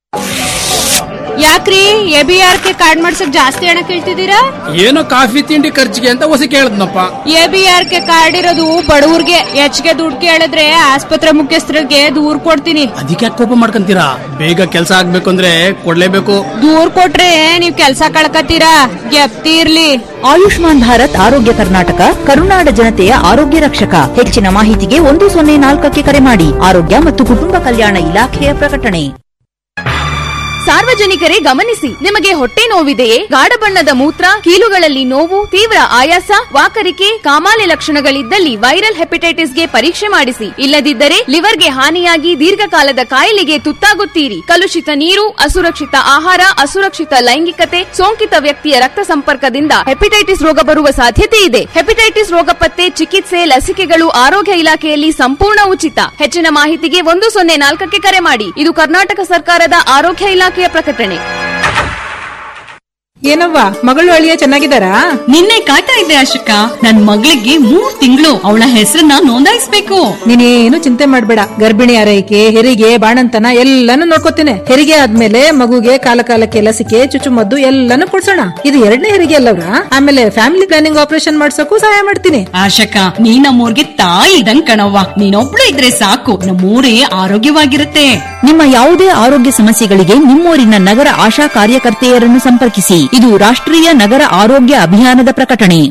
ಯಾಕ್ರಿ A B R K card ಮಾಡ್ಸಕ್ ಜಾಸ್ತಿ ಹಣ ಕೇಳ್ತಿದ್ದೀರಾ ಏನೋ ಕಾಫಿ ತಿಂಡಿ ಖರ್ಚಿಗೆ ಅಂತ ಹೊಸ ಕೇಳದ್ನಪ್ಪ A B R K card ಇರೋದು ಬಡವ್ರಿಗೆ ಹೆಚ್ಚಿಗೆ ದುಡ್ಡು ಕೇಳಿದ್ರೆ ಆಸ್ಪತ್ರೆ ಮುಖ್ಯಸ್ಥರಿಗೆ ದೂರ್ ಕೊಡ್ತೀನಿ ಅದಕ್ಕೆ ಕೋಪ ಮಾಡ್ಕೊಂತೀರಾ ಬೇಗ ಕೆಲಸ ಆಗ್ಬೇಕು ಅಂದ್ರೆ ಕೊಡ್ಲೇಬೇಕು ದೂರ್ ಕೊಟ್ರೆ ನೀವ್ ಕೆಲ್ಸ ಕಳ್ಕತ್ತೀರಾ ಗೆಪ್ತಿ ಇರ್ಲಿ ಆಯುಷ್ಮಾನ್ ಭಾರತ್ ಆರೋಗ್ಯ ಕರ್ನಾಟಕ ಕರುನಾಡ ಜನತೆಯ ಆರೋಗ್ಯ ರಕ್ಷಕ ಹೆಚ್ಚಿನ ಮಾಹಿತಿಗೆ ಒಂದು ಸೊನ್ನೆ ನಾಲ್ಕಕ್ಕೆ ಕರೆ ಮಾಡಿ ಆರೋಗ್ಯ ಮತ್ತು ಕುಟುಂಬ ಕಲ್ಯಾಣ ಇಲಾಖೆಯ ಪ್ರಕಟಣೆ ಸಾರ್ವಜನಿಕರೇ ಗಮನಿಸಿ ನಿಮಗೆ ಹೊಟ್ಟೆ ನೋವಿದೆಯೇ ಗಾಢ ಬಣ್ಣದ ಮೂತ್ರ ಕೀಲುಗಳಲ್ಲಿ ನೋವು ತೀವ್ರ ಆಯಾಸ ವಾಕರಿಕೆ ಕಾಮಾಲೆ ಲಕ್ಷಣಗಳಿದ್ದಲ್ಲಿ ವೈರಲ್ ಹೆಪಟೈಟಿಸ್ಗೆ ಪರೀಕ್ಷೆ ಮಾಡಿಸಿ ಇಲ್ಲದಿದ್ದರೆ ಲಿವರ್ಗೆ ಹಾನಿಯಾಗಿ ದೀರ್ಘಕಾಲದ ಕಾಯಿಲೆಗೆ ತುತ್ತಾಗುತ್ತೀರಿ ಕಲುಷಿತ ನೀರು ಅಸುರಕ್ಷಿತ ಆಹಾರ ಅಸುರಕ್ಷಿತ ಲೈಂಗಿಕತೆ ಸೋಂಕಿತ ವ್ಯಕ್ತಿಯ ರಕ್ತ ಸಂಪರ್ಕದಿಂದ ಹೆಪಟೈಟಿಸ್ ರೋಗ ಬರುವ ಸಾಧ್ಯತೆ ಇದೆ ಹೆಪಟೈಟಿಸ್ ರೋಗ ಪತ್ತೆ ಚಿಕಿತ್ಸೆ ಲಸಿಕೆಗಳು ಆರೋಗ್ಯ ಇಲಾಖೆಯಲ್ಲಿ ಸಂಪೂರ್ಣ ಉಚಿತ ಹೆಚ್ಚಿನ ಮಾಹಿತಿಗೆ ಒಂದು ಸೊನ್ನೆ ನಾಲ್ಕಕ್ಕೆ ಕರೆ ಮಾಡಿ ಇದು ಕರ್ನಾಟಕ ಸರ್ಕಾರದ ಆರೋಗ್ಯ ಇಲಾಖೆಯ ಪ್ರಕಟಣೆ ಏನವ್ವ ಮಗಳು ಅಳಿಯ ಚೆನ್ನಾಗಿದ್ದಾರಾ ನಿನ್ನೆ ಕಾಯ್ತಾ ಇದ್ದೆ ಅಶೋಕ ನನ್ ಮಗಳಿಗೆ ಮೂರ್ ತಿಂಗಳು ಅವಳ ಹೆಸರನ್ನ ನೋಂದಾಯಿಸ್ಬೇಕು ನೀನೇನು ಚಿಂತೆ ಮಾಡ್ಬೇಡ ಗರ್ಭಿಣಿ ಆರೈಕೆ ಹೆರಿಗೆ ಬಾಣಂತನ ಎಲ್ಲಾನು ನೋಡ್ಕೋತೀನಿ ಹೆರಿಗೆ ಆದ್ಮೇಲೆ ಮಗುಗೆ ಕಾಲ ಕಾಲಕ್ಕೆ ಲಸಿಕೆ ಚುಚ್ಚುಮದ್ದು ಎಲ್ಲಾನು ಕೊಡ್ಸೋಣ ಇದು ಎರಡನೇ ಹೆರಿಗೆ ಅಲ್ಲವ್ರ ಆಮೇಲೆ ಫ್ಯಾಮಿಲಿ ಪ್ಲಾನಿಂಗ್ ಆಪರೇಷನ್ ಮಾಡ್ಸೋಕು ಸಹಾಯ ಮಾಡ್ತೀನಿ ಆಶಕ ನೀ ನಮ್ಮೂರ್ಗೆ ತಾಯಿ ಇದಂಗ್ ಕಣವ್ವ ನೀನೊಬ್ಳು ಇದ್ರೆ ಸಾಕು ನಮ್ಮೂರೇ ಆರೋಗ್ಯವಾಗಿರುತ್ತೆ ನಿಮ್ಮ ಯಾವುದೇ ಆರೋಗ್ಯ ಸಮಸ್ಯೆಗಳಿಗೆ ನಿಮ್ಮೂರಿನ ನಗರ ಆಶಾ ಕಾರ್ಯಕರ್ತೆಯರನ್ನು ಸಂಪರ್ಕಿಸಿ ಇದು ರಾಷ್ಟ್ರೀಯ ನಗರ ಆರೋಗ್ಯ ಅಭಿಯಾನದ ಪ್ರಕಟಣೆ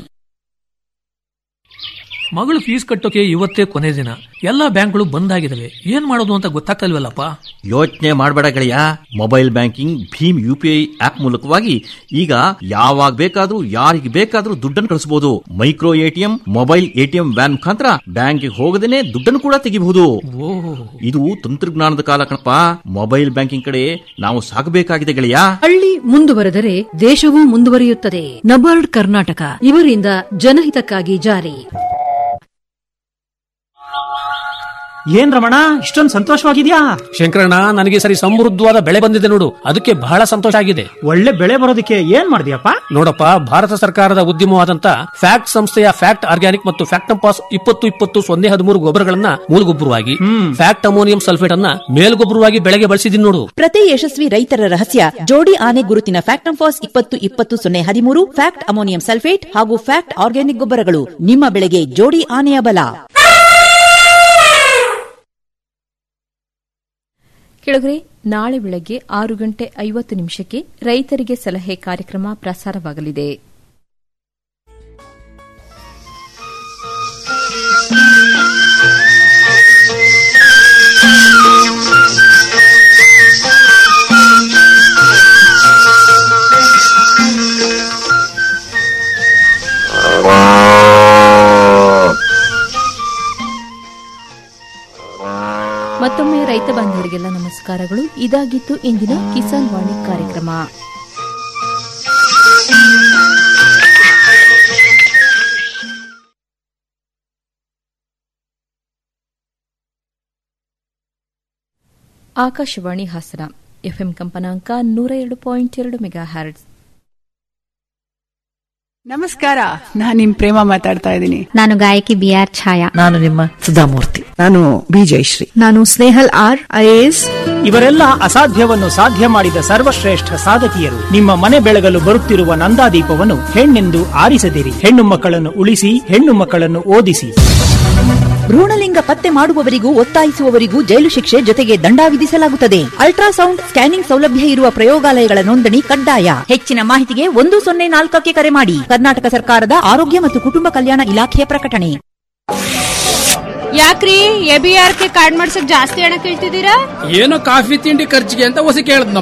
ಮಗಳು ಫೀಸ್ ಕಟ್ಟೋಕೆ ಇವತ್ತೇ ಕೊನೆ ದಿನ ಎಲ್ಲಾ ಬ್ಯಾಂಕ್ಗಳು ಬಂದ್ ಆಗಿದಾವೆ ಏನ್ ಮಾಡೋದು ಅಂತ ಗೊತ್ತಾಗ್ತಲ್ವಲ್ಲಪ್ಪ ಯೋಚನೆ ಮಾಡಬೇಡ ಗೆಳೆಯ ಮೊಬೈಲ್ ಬ್ಯಾಂಕಿಂಗ್ ಭೀಮ್ ಯು ಪಿ ಐ ಆಪ್ ಮೂಲಕವಾಗಿ ಈಗ ಯಾವಾಗ ಬೇಕಾದ್ರೂ ಯಾರಿಗೆ ಬೇಕಾದ್ರೂ ದುಡ್ಡನ್ನು ಕಳಿಸಬಹುದು micro ATM mobile ATM van ಮುಖಾಂತರ ಬ್ಯಾಂಕ್ಗೆ ಹೋಗದೇನೆ ದುಡ್ಡನ್ನು ಕೂಡ ತೆಗಿಬಹುದು ಇದು ತಂತ್ರಜ್ಞಾನದ ಕಾಲ ಕಣಪ್ಪ ಮೊಬೈಲ್ ಬ್ಯಾಂಕಿಂಗ್ ಕಡೆ ನಾವು ಸಾಗಬೇಕಾಗಿದೆ ಗೆಳೆಯ ಹಳ್ಳಿ ಮುಂದುವರೆದರೆ ದೇಶವೂ ಮುಂದುವರಿಯುತ್ತದೆ ನಬಾರ್ಡ್ ಕರ್ನಾಟಕ ಇವರಿಂದ ಜನಹಿತಕ್ಕಾಗಿ ಜಾರಿ ಏನ್ ರಮಣ ಇಷ್ಟೊಂದು ಸಂತೋಷವಾಗಿದ್ಯಾ ಶಂಕರಣ್ಣ ನನಗೆ ಈ ಸರಿ ಸಮೃದ್ಧವಾದ ಬೆಳೆ ಬಂದಿದೆ ನೋಡು ಅದಕ್ಕೆ ಬಹಳ ಸಂತೋಷ ಆಗಿದೆ ಒಳ್ಳೆ ಬೆಳೆ ಬರೋದಕ್ಕೆ ಏನ್ ಮಾಡಿದ್ಯಪ್ಪ ನೋಡಪ್ಪ ಭಾರತ ಸರ್ಕಾರದ ಉದ್ಯಮವಾದಂತ ಫ್ಯಾಕ್ಟ್ ಸಂಸ್ಥೆಯ ಫ್ಯಾಕ್ಟ್ ಆರ್ಗ್ಯಾನಿಕ್ ಮತ್ತು ಫ್ಯಾಕ್ಟಂಪಾಸ್ ಇಪ್ಪತ್ತು ಇಪ್ಪತ್ತು ಸೊನ್ನೆ ಹದಿಮೂರು ಗೊಬ್ಬರಗಳನ್ನ ಮೂಲಗೊಬ್ಬರವಾಗಿ ಫ್ಯಾಕ್ಟ್ ಅಮೋನಿಯಂ ಸಲ್ಫೇಟ್ ಅನ್ನ ಮೇಲ್ಗೊಬ್ಬರವಾಗಿ ಬೆಳೆಗೆ ಬಳಸಿದೀನಿ ನೋಡು ಪ್ರತಿ ಯಶಸ್ವಿ ರೈತರ ರಹಸ್ಯ ಜೋಡಿ ಆನೆ ಗುರುತಿನ ಫ್ಯಾಕ್ಟಂಫಾಸ್ ಇಪ್ಪತ್ತು ಇಪ್ಪತ್ತು ಸೊನ್ನೆ ಹದಿಮೂರು ಫ್ಯಾಕ್ಟ್ ಅಮೋನಿಯಂ ಸಲ್ಫೇಟ್ ಹಾಗೂ ಫ್ಯಾಕ್ಟ್ ಆರ್ಗ್ಯಾನಿಕ್ ಗೊಬ್ಬರಗಳು ನಿಮ್ಮ ಬೆಳೆಗೆ ಜೋಡಿ ಆನೆಯ ಬಲ ಕೆಳಗರೆ ನಾಳೆ ಬೆಳಗ್ಗೆ ಆರು ಗಂಟೆ ಐವತ್ತು ನಿಮಿಷಕ್ಕೆ ರೈತರಿಗೆ ಸಲಹೆ ಕಾರ್ಯಕ್ರಮ ಪ್ರಸಾರವಾಗಲಿದೆ ಮತ್ತೊಮ್ಮೆ ರೈತ ಬಾಂಧವರಿಗೆಲ್ಲ ನಮಸ್ಕಾರಗಳು ಇದಾಗಿತ್ತು ಇಂದಿನ ಕಿಸಾನ್ ವಾಣಿ ಕಾರ್ಯಕ್ರಮ ಆಕಾಶವಾಣಿ ಹಾಸನ ಎಫ್ಎಂ ಕಂಪನಾಂಕ ನೂರ ಎರಡು ಪಾಯಿಂಟ್ ಎರಡು ಮೆಗಾ ಹ್ಯಾರ್ಡ್ಸ್ ನಮಸ್ಕಾರ ನಾನ್ ನಿಮ್ ಪ್ರೇಮ ಮಾತಾಡ್ತಾ ಇದ್ದೀನಿ ನಾನು ಗಾಯಕಿ ಬಿ ಆರ್ ಛಾಯಾ ನಾನು ನಿಮ್ಮ ಸುಧಾಮೂರ್ತಿ ನಾನು ಬಿ ಜಯಶ್ರೀ ನಾನು ಸ್ನೇಹಲ್ ಆರ್ ಐಎಎಸ್ ಇವರೆಲ್ಲ ಅಸಾಧ್ಯವನ್ನು ಸಾಧ್ಯ ಮಾಡಿದ ಸರ್ವಶ್ರೇಷ್ಠ ಸಾಧಕಿಯರು ನಿಮ್ಮ ಮನೆ ಬೆಳಗಲು ಬರುತ್ತಿರುವ ನಂದಾದೀಪವನ್ನು ಹೆಣ್ಣೆಂದು ಆರಿಸದಿರಿ ಹೆಣ್ಣು ಮಕ್ಕಳನ್ನು ಉಳಿಸಿ ಹೆಣ್ಣು ಮಕ್ಕಳನ್ನು ಓದಿಸಿ ಭ್ರೂಣಲಿಂಗ ಪತ್ತೆ ಮಾಡುವವರಿಗೂ ಒತ್ತಾಯಿಸುವವರಿಗೂ ಜೈಲು ಶಿಕ್ಷೆ ಜೊತೆಗೆ ದಂಡ ವಿಧಿಸಲಾಗುತ್ತದೆ ಅಲ್ಟ್ರಾಸೌಂಡ್ ಸ್ಕ್ಯಾನಿಂಗ್ ಸೌಲಭ್ಯ ಇರುವ ಪ್ರಯೋಗಾಲಯಗಳ ನೋಂದಣಿ ಕಡ್ಡಾಯ ಹೆಚ್ಚಿನ ಮಾಹಿತಿಗೆ ಒಂದು ಸೊನ್ನೆ ನಾಲ್ಕಕ್ಕೆ ಕರೆ ಮಾಡಿ ಕರ್ನಾಟಕ ಸರ್ಕಾರದ ಆರೋಗ್ಯ ಮತ್ತು ಕುಟುಂಬ ಕಲ್ಯಾಣ ಇಲಾಖೆಯ ಪ್ರಕಟಣೆ ಯಾಕ್ರಿ A B R K card ಮಾಡ್ಸಕ್ ಜಾಸ್ತಿ ಹಣ ಕೇಳ್ತಿದ್ದೀರಾ ಏನೋ ಕಾಫಿ ತಿಂಡಿ ಖರ್ಚಿಗೆ ಅಂತ ಹೊಸ ಕೇಳದ್